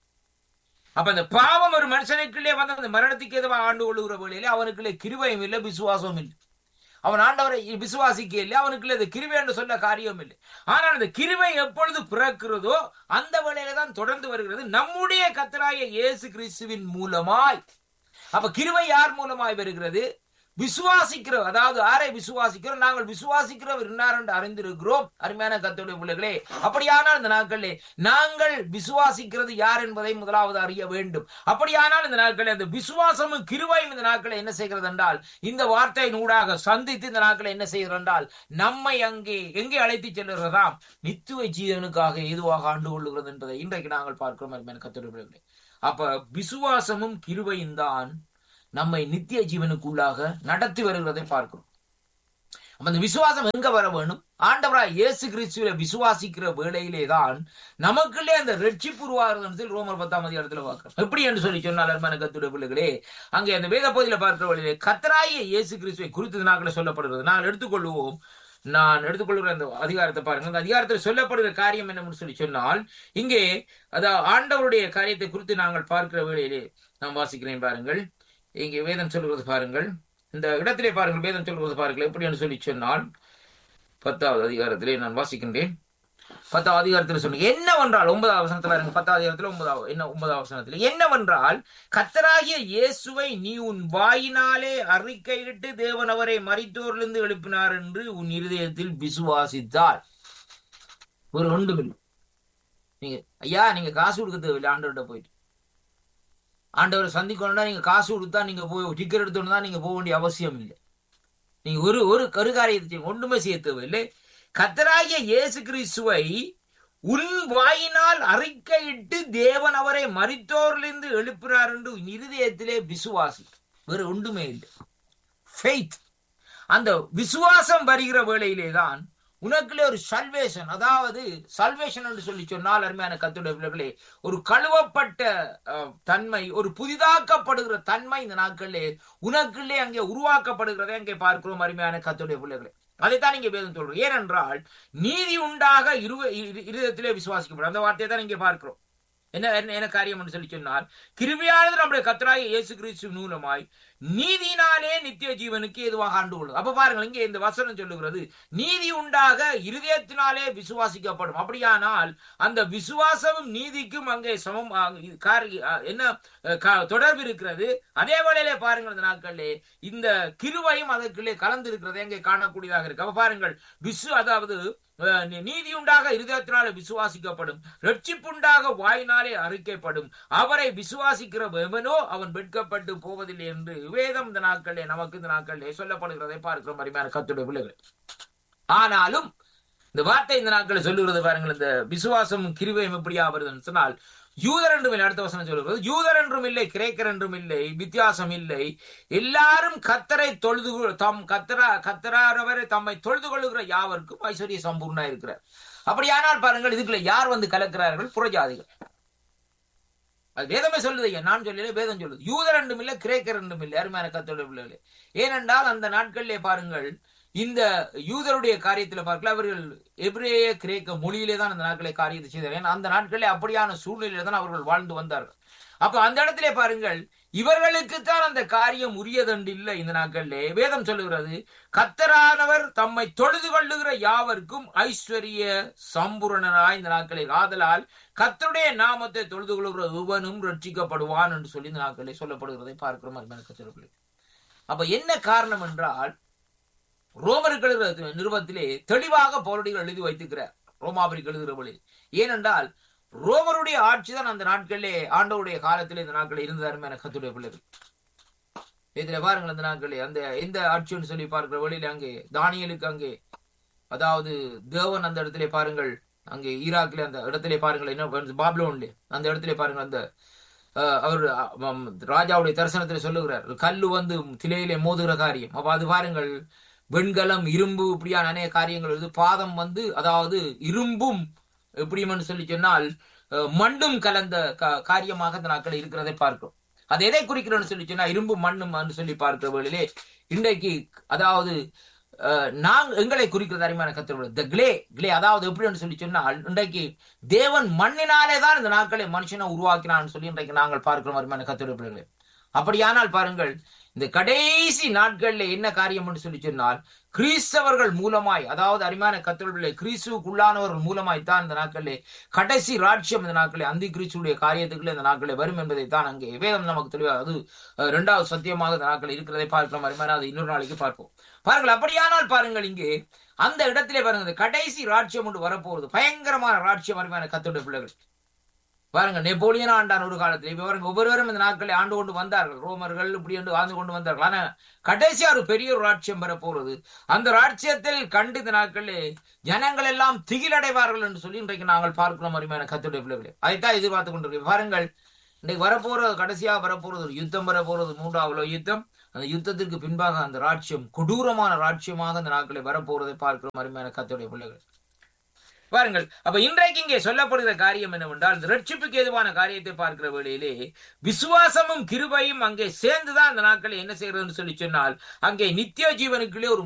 அப்ப அந்த பாவம் ஒரு மனுஷனுக்குள்ளே வந்து அந்த மரணத்துக்கு எதுவாக ஆண்டு கொள்ளுகிற வேளையிலே அவனுக்குள்ளே கிருபையும் இல்லை விசுவாசமும் இல்லை அவன் ஆண்டவரை விசுவாசிக்க இல்லை அவனுக்குள்ள இந்த கிருவை என்று சொல்ல காரியம் இல்லை ஆனால் அந்த கிருவை எப்பொழுது பிறக்கிறதோ அந்த வேளையில தான் தொடர்ந்து வருகிறது நம்முடைய கத்தராய இயேசு கிறிஸ்துவின் மூலமாய் அப்ப கிருவை யார் மூலமாய் வருகிறது விசுவாசிக்கிற அதாவது யாரை விசுவாசிக்கிறோம் நாங்கள் விசுவாசிக்கிறவர் இன்னார் என்று அறிந்திருக்கிறோம் அருமையான கத்தோடைய பிள்ளைகளே அப்படியானால் இந்த நாட்களிலே நாங்கள் விசுவாசிக்கிறது யார் என்பதை முதலாவது அறிய வேண்டும் அப்படியானால் இந்த நாட்களில் அந்த விசுவாசமும் கிருவையும் இந்த நாட்களை என்ன செய்கிறது என்றால் இந்த வார்த்தையின் ஊடாக சந்தித்து இந்த நாட்களை என்ன செய்கிறது என்றால் நம்மை அங்கே எங்கே அழைத்து செல்லுகிறதாம் நித்துவ ஜீவனுக்காக ஏதுவாக ஆண்டு கொள்ளுகிறது என்பதை இன்றைக்கு நாங்கள் பார்க்கிறோம் அருமையான கத்தோடைய பிள்ளைகளே அப்ப விசுவாசமும் கிருவையும் தான் நம்மை நித்திய ஜீவனுக்குள்ளாக நடத்தி வருகிறதை பார்க்கிறோம் அப்ப அந்த விசுவாசம் எங்க வர வேணும் ஆண்டவராய் இயேசு கிறிஸ்துவில விசுவாசிக்கிற வேளையிலே தான் நமக்குள்ளே அந்த ரட்சிப்பு உருவாகிறதுன்னு சொல்லி ரோமர் பத்தாம் அதிகாரத்துல பார்க்கிறோம் எப்படி என்று சொல்லி சொன்னால் அருமையான கத்துடைய பிள்ளைகளே அங்கே அந்த வேத பகுதியில பார்க்கிற வழியிலே கத்தராய இயேசு கிறிஸ்துவை குறித்து நாட்களை சொல்லப்படுகிறது நான் எடுத்துக்கொள்வோம் நான் எடுத்துக்கொள்கிற அந்த அதிகாரத்தை பாருங்க அந்த அதிகாரத்தில் சொல்லப்படுகிற காரியம் என்னன்னு சொல்லி சொன்னால் இங்கே அதாவது ஆண்டவருடைய காரியத்தை குறித்து நாங்கள் பார்க்கிற வேளையிலே நான் வாசிக்கிறேன் பாருங்கள் இங்கே வேதம் சொல்கிறது பாருங்கள் இந்த இடத்திலே பாருங்கள் வேதம் சொல்கிறது பாருங்கள் எப்படி என்று சொல்லி சொன்னால் பத்தாவது அதிகாரத்திலே நான் வாசிக்கின்றேன் பத்தாவது அதிகாரத்தில் சொன்னீங்க என்னவென்றால் ஒன்பதாவது வசனத்துல பாருங்க பத்தாவது அதிகாரத்தில் ஒன்பதாவது என்ன ஒன்பதாவது வசனத்தில் என்னவென்றால் கத்தராகிய இயேசுவை நீ உன் வாயினாலே அறிக்கையிட்டு தேவன் அவரை மறித்தோரிலிருந்து எழுப்பினார் என்று உன் இருதயத்தில் விசுவாசித்தார் ஒரு ஒன்றுமில்லை நீங்க ஐயா நீங்க காசு கொடுக்க தேவையில்லை ஆண்டவர்கிட்ட போயிட்டு ஆண்டவரை சந்திக்கணும்னா நீங்க காசு கொடுத்தா நீங்க போய் டிக்கெட் எடுத்தோம்னா நீங்க போக வேண்டிய அவசியம் இல்லை நீங்க ஒரு ஒரு கரு காரியத்தை செய்யுங்க. ஒன்றுமே செய்ய தேவையில்லை கத்தராகிய இயேசு கிறிஸ்துவை உன் வாயினால் அறிக்கையிட்டு தேவன் அவரை மரித்தோரிலிருந்து எழுப்பினார் என்று உன் இருதயத்திலே விசுவாசி வேறு ஒன்றுமே இல்லை ஃபெய்த் அந்த விசுவாசம் வருகிற வேளையிலே தான் உனக்குள்ளே ஒரு சல்வேஷன் அதாவது சல்வேஷன் என்று சொல்லி சொன்னால் அருமையான கத்துடைய பிள்ளைகளே ஒரு கழுவப்பட்ட அஹ், தன்மை ஒரு புதிதாக்கப்படுகிற தன்மை இந்த நாட்களிலே உனக்குள்ளே அங்கே உருவாக்கப்படுகிறதை அங்கே பார்க்கிறோம் அருமையான கத்துடைய பிள்ளைகளே அதைத்தான் இங்கே வேதம் சொல்றோம் ஏனென்றால் நீதி உண்டாக இருவ இரு- இருதயத்திலே விசுவாசிக்கப்படும் அந்த வார்த்தையை தான் இங்கே பார்க்கிறோம் என்ன என்ன என்ன காரியம் என்று சொல்லி சொன்னால் கிருபியானது நம்முடைய கத்தராகிய இயேசு கிறிஸ்து மூலமாய் நீதியினாலே நித்திய ஜீவனுக்கு எதுவாக ஆண்டு கொள்ளும் அப்ப பாருங்கள் இங்கே இந்த வசனம் சொல்லுகிறது நீதி உண்டாக இருதயத்தினாலே விசுவாசிக்கப்படும் அப்படியானால் அந்த விசுவாசமும் நீதிக்கும் அங்கே சமம் ஆ, இது காரி- ஆ, என்ன அஹ், க- தொடர்பு இருக்கிறது அதே வேளையிலே பாருங்கள் இந்த நாட்களிலே இந்த கிருவையும் அதற்குள்ளே கலந்து இருக்கிறதை அங்கே காணக்கூடியதாக இருக்கு அப்ப பாருங்கள் விசு அதாவது அஹ், நீ- நீதி உண்டாக இருதயத்தினாலே விசுவாசிக்கப்படும் ரட்சிப்புண்டாக வாயினாலே அறிக்கைப்படும் அவரை விசுவாசிக்கிற எவனோ அவன் வெட்கப்பட்டு போவதில்லை என்று வேதம் இந்த நாட்களிலே நமக்கு இந்த நாட்களிலே சொல்லப்படுகிறதை பார்க்கிறோம் அருமையான கத்துடைய பிள்ளைகள் ஆனாலும் இந்த வார்த்தை இந்த நாட்களில் சொல்லுகிறது பாருங்கள் இந்த விசுவாசம் கிருபையும் எப்படியா வருதுன்னு சொன்னால் யூதர் என்றும் இல்லை அடுத்த வசனம் சொல்லுகிறது யூதர் என்றும் இல்லை கிரேக்கர் என்றும் இல்லை வித்தியாசம் இல்லை எல்லாரும் கத்தரை தொழுது கொள்- தம் கத்தரா கத்தரானவரை தம்மை தொழுது கொள்ளுகிற யாவருக்கும் ஐஸ்வர்ய சம்பூர்ணா இருக்கிறார் அப்படியானால் பாருங்கள் இதுக்குள்ள யார் வந்து கலக்கிறார்கள் புறஜாதிகள் அது வேதமே சொல்லுது ஐயா நான் சொல்லல வேதம் சொல்லுது யூதர் என்றும் இல்லை கிரேக்கர் என்றும் இல்லை அருமையான கத்தோட பிள்ளைகளே ஏனென்றால் அந்த நாட்களிலே பாருங்கள் இந்த யூதருடைய காரியத்தில் பார்க்கல அவர்கள் எபிரேய கிரேக்க மொழியிலே தான் அந்த நாட்களை காரியத்தை செய்தார் ஏன்னா அந்த நாட்களிலே அப்படியான சூழ்நிலையில தான் அவர்கள் வாழ்ந்து வந்தார்கள் அப்ப அந்த இடத்திலே பாருங்கள் இவர்களுக்குத்தான் அந்த காரியம் உரியதென்று இல்லை இந்த நாட்களிலே வேதம் சொல்லுகிறது கத்தரானவர் தம்மை தொழுது கொள்ளுகிற யாவருக்கும் ஐஸ்வர்ய சம்பூரணனாய் இந்த நாட்களில் ஆதலால் கத்தருடைய நாமத்தை தொழுது கொள்ளுகிற இவனும் ரட்சிக்கப்படுவான் என்று சொல்லி இந்த நாட்களில் சொல்லப்படுகிறதை பார்க்கிறோம் அருமையான கத்திரப்பிள்ளை அப்ப என்ன காரணம் என்றால் ரோமருக்கு எழுதுகிற நிருபத்திலே தெளிவாக பவுலடிகள் எழுதி வைத்திருக்கிறார் ரோமாபுரிக்கு எழுதுகிற வழி ஏனென்றால் ரோமருடைய ஆட்சி தான் அந்த நாட்களிலே ஆண்டவருடைய காலத்திலே இந்த நாட்களில் இருந்த அருமையான கத்துடைய பிள்ளைகள் இதுல பாருங்கள் அந்த நாட்களே அந்த எந்த ஆட்சின்னு சொல்லி பார்க்கிற வழியில அங்கே தானியலுக்கு அங்கே அதாவது தேவன் அந்த இடத்திலே பாருங்கள் அங்கே ஈராக்ல அந்த இடத்திலே பாருங்கள் என்ன பாப்லோன்ல அந்த இடத்திலே பாருங்கள் அந்த அஹ், அவர் அஹ், மம், ராஜாவுடைய தரிசனத்தில் சொல்லுகிறார் கல்லு வந்து திலையிலே மோதுகிற காரியம் அப்ப அது பாருங்கள் வெண்கலம் இரும்பு இப்படியான அநேக காரியங்கள் இது பாதம் வந்து அதாவது இரும்பும் எப்படின்னு சொல்லி சொன்னால் அஹ், மண்ணும் கலந்த கா- காரியமாக அந்த நாட்கள் இருக்கிறதை பார்க்கிறோம் அது எதை குறிக்கிறோம்னு சொல்லி சொன்னா இரும்பு மண்ணும் என்று சொல்லி பார்க்கிற வேளையிலே இன்றைக்கு அதாவது அஹ், நாங்க எங்களை குறிக்கிறது அருமையான கத்திர த கிளே கிளே அதாவது எப்படின்னு சொல்லி சொன்னால் இன்றைக்கு தேவன் மண்ணினாலே தான் இந்த நாட்களை மனுஷனை உருவாக்கினான்னு சொல்லி இன்றைக்கு நாங்கள் பார்க்கிறோம் அருமையான கத்திர பிள்ளைகளே அப்படியானால் பாருங்கள் இந்த கடைசி நாட்கள்ல என்ன காரியம் என்று சொல்லி சொன்னால் கிறிஸ்தவர்கள் மூலமாய் அதாவது அருமையான கத்தோடுகளை கிறிஸ்துவுக்குள்ளானவர்கள் மூலமாய் தான் இந்த நாட்களிலே கடைசி ராட்சியம் இந்த நாட்களே அந்தி கிறிஸ்துடைய காரியத்துக்குள்ள இந்த நாட்களே வரும் என்பதை தான் அங்கே வேதம் நமக்கு தெளிவாக அது அஹ், இரண்டாவது சத்தியமாக இந்த நாட்கள் இருக்கிறதை பார்க்கலாம் அருமையான அது இன்னொரு நாளைக்கு பார்ப்போம் பாருங்கள் அப்படியானால் பாருங்கள் இங்கே அந்த இடத்திலே பாருங்கள் இந்த கடைசி ராட்சியம் ஒன்று வரப்போகுது பயங்கரமான ராட்சியம் அருமையான கத்தோட பிள்ளைகள் பாருங்க நெப்போலியன் ஆண்டான் ஒரு காலத்தில் இப்ப பாருங்க ஒவ்வொருவரும் இந்த நாட்களை ஆண்டு கொண்டு வந்தார்கள் ரோமர்கள் இப்படி என்று ஆண்டு கொண்டு வந்தார்கள் ஆனா கடைசியா ஒரு பெரிய ஒரு ராட்சியம் வரப்போறது அந்த ராட்சியத்தில் கண்டு இந்த நாட்களில் ஜனங்கள் எல்லாம் திகிலடைவார்கள் என்று சொல்லி இன்றைக்கு நாங்கள் பார்க்கிறோம் அருமையான கத்துடைய பிள்ளைகளே அதைத்தான் எதிர்பார்த்து கொண்டிருக்கோம் பாருங்கள் இன்னைக்கு வரப்போறது கடைசியா வரப்போறது ஒரு யுத்தம் வரப்போறது மூன்றாவது யுத்தம் அந்த யுத்தத்திற்கு பின்பாக அந்த ராட்சியம் கொடூரமான ராட்சியமாக அந்த நாட்களை வரப்போறதை பார்க்கிறோம் அருமையான கத்துடைய பிள்ளைகள் பாருங்கள் அப்ப இன்றைக்கு இங்கே சொல்லப்படுகிற காரியம் என்னவென்றால் இந்த ரட்சிப்புக்கு ஏதுவான காரியத்தை பார்க்கிற வேளையிலே விசுவாசமும் கிருபையும் அங்கே சேர்ந்துதான் அந்த நாட்களை என்ன செய்யறதுன்னு சொல்லி சொன்னால் அங்கே நித்திய ஜீவனுக்குள்ளே ஒரு